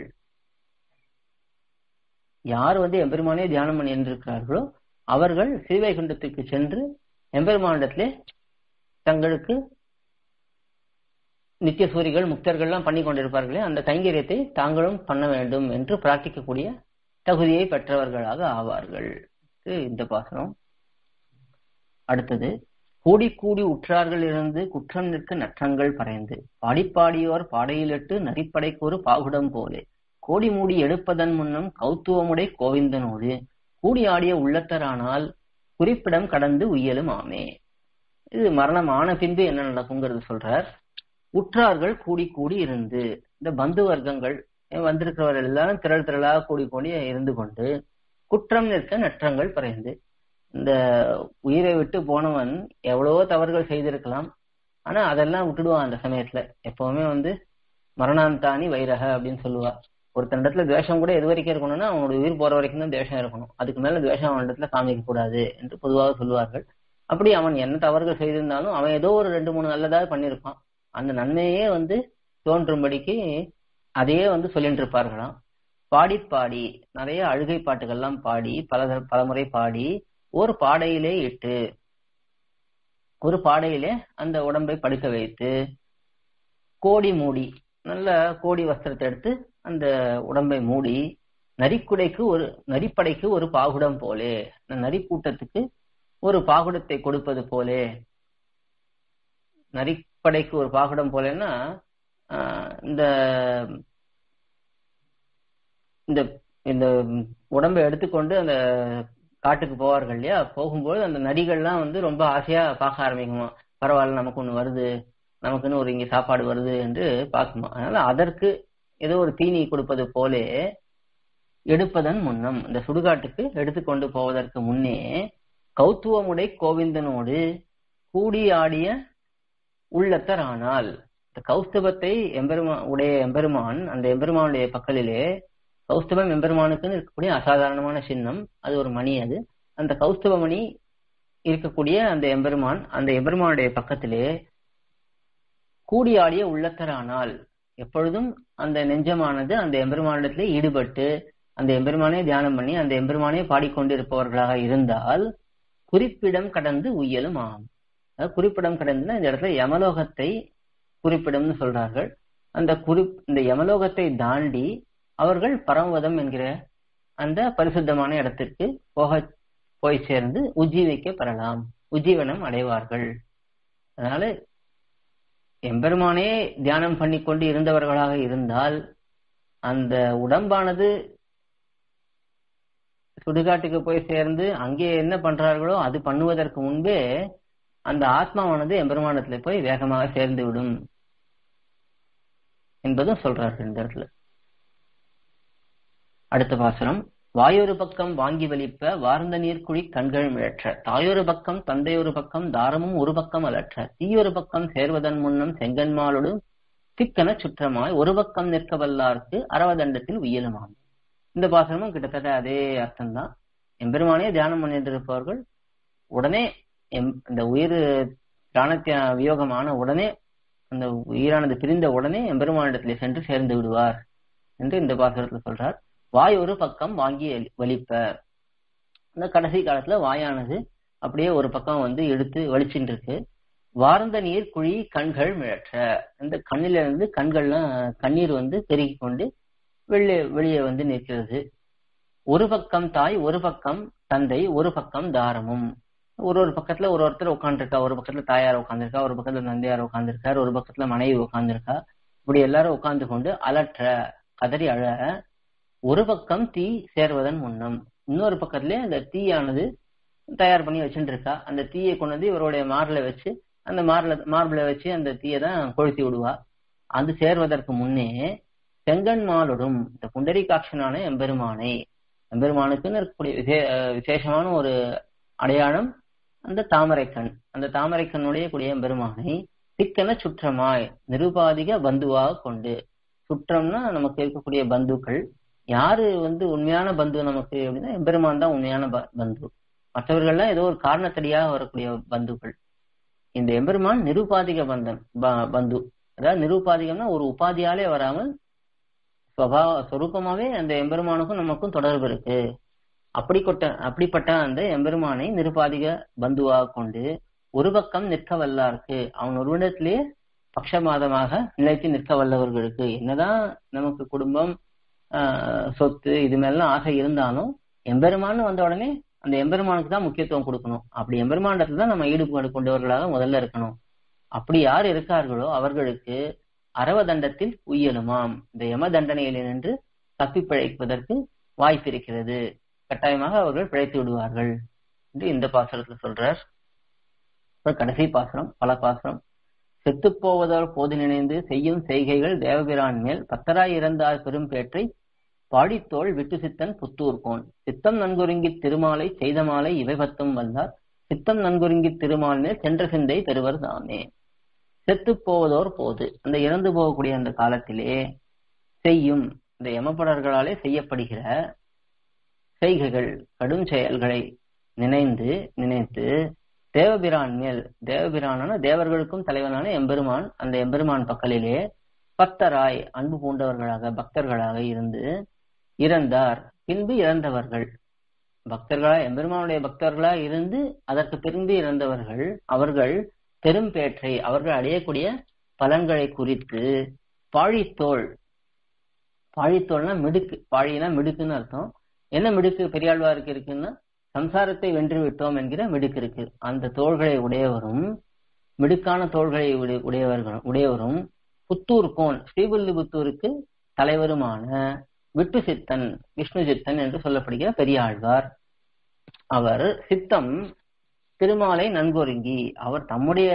யார் வந்து எம்பெருமானே தியானம் பண்ணி இருக்கிறார்களோ அவர்கள் சீவைகுண்டத்துக்கு சென்று எம்பெருமானிடத்திலே தங்களுக்கு நித்திய சூரிகள் முக்தர்கள்லாம் பண்ணி கொண்டிருப்பார்களே அந்த கைங்கரியத்தை தாங்களும் பண்ண வேண்டும் என்று பிரார்த்திக்கக்கூடிய தகுதியை பெற்றவர்களாக ஆவார்கள் இந்த பாசனம் அடுத்தது கூடி கூடி உற்றார்கள் இருந்து குற்றம் நிற்க நற்றங்கள் பறைந்து பாடிப்பாடியோர் பாடையிலிட்டு நரிப்படைக்கு ஒரு பாகுடம் போலே கோடி மூடி எடுப்பதன் முன்னம் கௌத்துவமுடை கோவிந்தனோடு கூடி ஆடிய உள்ளத்தரானால் குறிப்பிடம் கடந்து உயலும் ஆமே இது மரணம் ஆன பின்பு என்ன நடக்குங்கிறது சொல்றார் உற்றார்கள் கூடி கூடி இருந்து இந்த பந்து வர்க்கங்கள் வந்திருக்கிறவர்கள் எல்லாரும் திரள் திரளாக கூடி கூடி இருந்து கொண்டு குற்றம் நிற்க நற்றங்கள் பறைந்து இந்த உயிரை விட்டு போனவன் எவ்வளவோ தவறுகள் செய்திருக்கலாம் ஆனா அதெல்லாம் விட்டுடுவான் அந்த சமயத்துல எப்பவுமே வந்து மரணாந்தானி வைரக அப்படின்னு சொல்லுவா ஒருத்தன் இடத்துல துவேஷம் கூட எது வரைக்கும் இருக்கணும்னா அவனோட உயிர் போற வரைக்கும் தான் துவேஷம் இருக்கணும் அதுக்கு மேல துவேஷம் அவன் இடத்துல காமிக்க கூடாது என்று பொதுவாக சொல்லுவார்கள் அப்படி அவன் என்ன தவறுகள் செய்திருந்தாலும் அவன் ஏதோ ஒரு ரெண்டு மூணு நல்லதாக பண்ணியிருப்பான் அந்த நன்மையே வந்து தோன்றும்படிக்கு அதையே வந்து சொல்லிட்டு இருப்பார்களாம் பாடி பாடி நிறைய அழுகை பாட்டுகள்லாம் பாடி பல பலமுறை பாடி ஒரு பாடையிலே இட்டு ஒரு பாடையிலே அந்த உடம்பை படுக்க வைத்து கோடி மூடி நல்ல கோடி வஸ்திரத்தை எடுத்து அந்த உடம்பை மூடி நரிக்குடைக்கு ஒரு நரிப்படைக்கு ஒரு பாகுடம் போலே நரிக்கூட்டத்துக்கு ஒரு பாகுடத்தை கொடுப்பது போலே நரிப்படைக்கு ஒரு பாகுடம் போலன்னா இந்த இந்த இந்த உடம்பை எடுத்துக்கொண்டு அந்த காட்டுக்கு போவார்கள் இல்லையா போகும்போது அந்த நரிகள்லாம் வந்து ரொம்ப ஆசையா பார்க்க ஆரம்பிக்குமா பரவாயில்ல நமக்கு ஒண்ணு வருது நமக்குன்னு ஒரு இங்க சாப்பாடு வருது என்று பார்க்குமா அதனால அதற்கு ஏதோ ஒரு தீனி கொடுப்பது போலே எடுப்பதன் முன்னம் இந்த சுடுகாட்டுக்கு எடுத்துக்கொண்டு போவதற்கு முன்னே கௌத்துவமுடை கோவிந்தனோடு கூடி ஆடிய உள்ளத்தர் ஆனால் இந்த கௌஸ்தபத்தை எம்பெருமா உடைய எம்பெருமான் அந்த எம்பெருமானுடைய பக்கலிலே கௌஸ்தபம் எம்பெருமானுக்குன்னு இருக்கக்கூடிய அசாதாரணமான சின்னம் அது ஒரு மணி அது அந்த கௌஸ்தவ மணி இருக்கக்கூடிய அந்த எம்பெருமான் அந்த எம்பெருமானுடைய பக்கத்திலே கூடி ஆடிய உள்ளத்தரானால் எப்பொழுதும் அந்த நெஞ்சமானது அந்த எம்பெருமானிடத்திலே ஈடுபட்டு அந்த எம்பெருமானே தியானம் பண்ணி அந்த எம்பெருமானே பாடிக்கொண்டிருப்பவர்களாக இருந்தால் குறிப்பிடம் கடந்து உயலும் ஆம் அதாவது குறிப்பிடம் கடந்துன்னா இந்த இடத்துல யமலோகத்தை குறிப்பிடம்னு சொல்றார்கள் அந்த குறி இந்த யமலோகத்தை தாண்டி அவர்கள் பரமவதம் என்கிற அந்த பரிசுத்தமான இடத்திற்கு போக போய் சேர்ந்து உஜ்ஜீவிக்க பெறலாம் உஜ்ஜீவனம் அடைவார்கள் அதனால எம்பெருமானே தியானம் பண்ணி கொண்டு இருந்தவர்களாக இருந்தால் அந்த உடம்பானது சுடுகாட்டுக்கு போய் சேர்ந்து அங்கே என்ன பண்றார்களோ அது பண்ணுவதற்கு முன்பே அந்த ஆத்மாவானது எம்பெருமானத்துல போய் வேகமாக சேர்ந்து விடும் என்பதும் சொல்றார்கள் இந்த இடத்துல அடுத்த பாசுரம் வாயொரு பக்கம் வாங்கி வலிப்ப வார்ந்த நீர்க்குழி கண்கள் மிழற்ற தாயொரு பக்கம் தந்தையொரு பக்கம் தாரமும் ஒரு பக்கம் அலற்ற தீயொரு பக்கம் சேர்வதன் முன்னம் செங்கன்மாலோடு திக்கன சுற்றமாய் ஒரு பக்கம் நிற்க வல்லார்க்கு அரவதண்டத்தில் உயலுமாம் இந்த பாசனமும் கிட்டத்தட்ட அதே அர்த்தம்தான் எம்பெருமானே தியானம் பண்ணிட்டு இருப்பவர்கள் உடனே எம் இந்த உயிர் தியானத்திய வியோகமான உடனே அந்த உயிரானது பிரிந்த உடனே எம்பெருமானிடத்திலே சென்று சேர்ந்து விடுவார் என்று இந்த பாசுரத்துல சொல்றார் வாய் ஒரு பக்கம் வாங்கி வலிப்ப இந்த கடைசி காலத்துல வாயானது அப்படியே ஒரு பக்கம் வந்து எடுத்து வலிச்சுட்டு இருக்கு வார்ந்த நீர் குழி கண்கள் மிழற்ற இந்த கண்ணில இருந்து கண்கள்லாம் கண்ணீர் வந்து பெருகி கொண்டு வெளியே வெளியே வந்து நிற்கிறது ஒரு பக்கம் தாய் ஒரு பக்கம் தந்தை ஒரு பக்கம் தாரமும் ஒரு ஒரு பக்கத்துல ஒரு ஒருத்தர் உட்காந்துருக்கா ஒரு பக்கத்துல தாயார் உட்காந்துருக்கா ஒரு பக்கத்துல தந்தையார் உட்காந்துருக்கார் ஒரு பக்கத்துல மனைவி உட்காந்துருக்கா இப்படி எல்லாரும் உட்கார்ந்து கொண்டு அலற்ற கதறி அழ ஒரு பக்கம் தீ சேர்வதன் முன்னம் இன்னொரு பக்கத்துலயே அந்த தீயானது தயார் பண்ணி வச்சுட்டு இருக்கா அந்த தீயை கொண்டு வந்து இவருடைய மார்ல வச்சு அந்த மார்ல மார்பிள வச்சு அந்த தீயை தான் கொளுத்தி விடுவா அது சேர்வதற்கு முன்னே செங்கன் மாலுடும் இந்த புண்டரிகாட்சனான எம்பெருமானை எம்பெருமானுக்குன்னு இருக்கக்கூடிய விசே விசேஷமான ஒரு அடையாளம் அந்த தாமரைக்கண் அந்த தாமரைக்கண்ணுடைய கூடிய எம்பெருமானை சிக்கன சுற்றமாய் நிருபாதிக பந்துவாக கொண்டு சுற்றம்னா நமக்கு இருக்கக்கூடிய பந்துக்கள் யாரு வந்து உண்மையான பந்து நமக்கு அப்படின்னா எம்பெருமான் தான் உண்மையான பந்து மற்றவர்கள்லாம் ஏதோ ஒரு காரணத்தடியாக வரக்கூடிய பந்துக்கள் இந்த எம்பெருமான் நிருபாதிக பந்தன் பந்து அதாவது நிருபாதிகம்னா ஒரு உபாதியாலே வராமல் ஸ்வபாவ சொரூபமாவே அந்த எம்பெருமானுக்கும் நமக்கும் தொடர்பு இருக்கு அப்படிப்பட்ட அப்படிப்பட்ட அந்த எம்பெருமானை நிருபாதிக பந்துவாக கொண்டு ஒரு பக்கம் நிற்க வல்லாருக்கு அவன் ஒருவனிடத்திலேயே பக்ஷபாதமாக நிலைத்து நிற்க வல்லவர்களுக்கு என்னதான் நமக்கு குடும்பம் சொத்து இது மேலாம் ஆசை இருந்தாலும் எம்பெருமான்னு வந்த உடனே அந்த எம்பெருமானுக்கு தான் முக்கியத்துவம் கொடுக்கணும் அப்படி எம்பெருமானத்துல தான் நம்ம ஈடுபாடு கொண்டவர்களாக முதல்ல இருக்கணும் அப்படி யார் இருக்கார்களோ அவர்களுக்கு அரவ தண்டத்தில் உய்யலுமாம் இந்த யம தண்டனையில் நின்று தப்பி பிழைப்பதற்கு வாய்ப்பு இருக்கிறது கட்டாயமாக அவர்கள் பிழைத்து விடுவார்கள் என்று இந்த பாசுரத்துல சொல்றார் கடைசி பாசுரம் பல பாசுரம் செத்து போவதால் போது நினைந்து செய்யும் செய்கைகள் தேவபிரான் மேல் பத்தராய் இறந்தார் பெரும் பேற்றை பாடித்தோள் விட்டு சித்தன் புத்தூர்கோன் சித்தம் நன்குருங்கி திருமாலை செய்த மாலை இவை பத்தும் வந்தார் சித்தம் நன்குருங்கி திருமால் மேல் சென்ற சிந்தை பெறுவர் தாமே செத்து போவதோர் போது அந்த இறந்து போகக்கூடிய அந்த காலத்திலே செய்யும் இந்த யமப்படர்களாலே செய்யப்படுகிற செய்கைகள் கடும் செயல்களை நினைந்து நினைத்து தேவபிரான் மேல் தேவபிரானான தேவர்களுக்கும் தலைவனான எம்பெருமான் அந்த எம்பெருமான் பக்கலிலே பக்தராய் அன்பு பூண்டவர்களாக பக்தர்களாக இருந்து இறந்தார் பின்பு இறந்தவர்கள் பக்தர்களா எம்பெருமானுடைய பக்தர்களா இருந்து அதற்கு பின்பு இறந்தவர்கள் அவர்கள் பெரும்பேற்றை அவர்கள் அடையக்கூடிய பலன்களை குறித்து பாழித்தோள் பாழித்தோள்னா மிடுக்கு பாழினா மிடுக்குன்னு அர்த்தம் என்ன மிடுக்கு பெரியாழ்வாருக்கு இருக்குன்னா சம்சாரத்தை வென்று விட்டோம் என்கிற மிடுக்கு இருக்கு அந்த தோள்களை உடையவரும் மிடுக்கான தோள்களை உடையவர்களும் உடையவரும் புத்தூர் கோன் ஸ்ரீவில்லிபுத்தூருக்கு தலைவருமான விட்டு சித்தன் விஷ்ணு சித்தன் என்று சொல்லப்படுகிற பெரியாழ்வார் அவர் சித்தம் திருமாலை நன்கொருங்கி அவர் தம்முடைய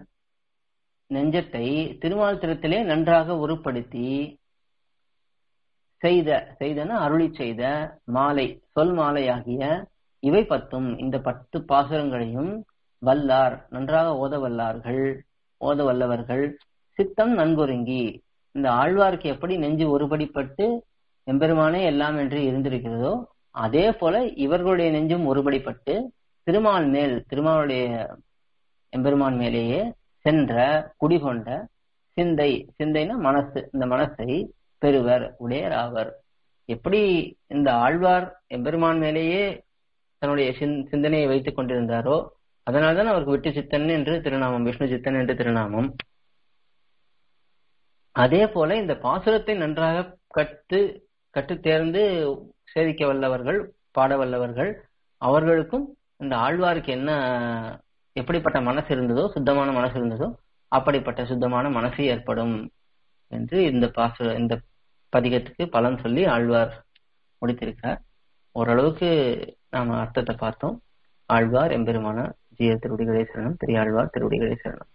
நெஞ்சத்தை திருமால் திருத்திலே நன்றாக உருப்படுத்தி செய்த செய்தன அருளி செய்த மாலை சொல் மாலையாகிய இவை பத்தும் இந்த பத்து பாசுரங்களையும் வல்லார் நன்றாக ஓத வல்லார்கள் ஓத வல்லவர்கள் சித்தம் நன்கொருங்கி இந்த ஆழ்வாருக்கு எப்படி நெஞ்சு ஒருபடிப்பட்டு எம்பெருமானே எல்லாம் என்று இருந்திருக்கிறதோ அதே போல இவர்களுடைய நெஞ்சும் ஒருபடிப்பட்டு திருமால் மேல் திருமாலுடைய எம்பெருமான் மேலேயே சென்ற குடிகொண்ட சிந்தை சிந்தைனா மனசு இந்த மனசை பெறுவர் உடையராவர் எப்படி இந்த ஆழ்வார் எம்பெருமான் மேலேயே தன்னுடைய சிந்- சிந்தனையை வைத்துக் கொண்டிருந்தாரோ அதனால்தான் அவருக்கு விட்டு சித்தன் என்று திருநாமம் விஷ்ணு சித்தன் என்று திருநாமம் அதே போல இந்த பாசுரத்தை நன்றாக கற்று கற்று தேர்ந்து சேவிக்க வல்லவர்கள் பாட வல்லவர்கள் அவர்களுக்கும் இந்த ஆழ்வாருக்கு என்ன எப்படிப்பட்ட மனசு இருந்ததோ சுத்தமான மனசு இருந்ததோ அப்படிப்பட்ட சுத்தமான மனசு ஏற்படும் என்று இந்த பாசு இந்த பதிகத்துக்கு பலன் சொல்லி ஆழ்வார் முடித்திருக்கார் ஓரளவுக்கு நாம அர்த்தத்தை பார்த்தோம் ஆழ்வார் எம்பெருமான ஜீய திருவடிகளே சரணம் பெரியாழ்வார் திருவடிகளே சரணம்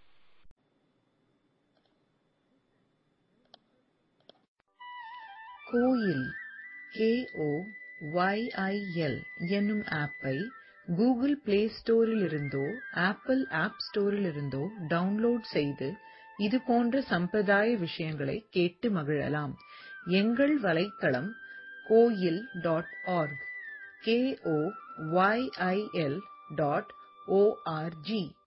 கோயில் கேஓ ஒய்ஐஎல் என்னும் ஆப்பை கூகுள் பிளே ஸ்டோரிலிருந்தோ ஆப்பிள் ஆப் ஸ்டோரிலிருந்தோ டவுன்லோட் செய்து இது போன்ற சம்பிரதாய விஷயங்களை கேட்டு மகிழலாம் எங்கள் வலைத்தளம் Koyil dot org KO YIL dot O R G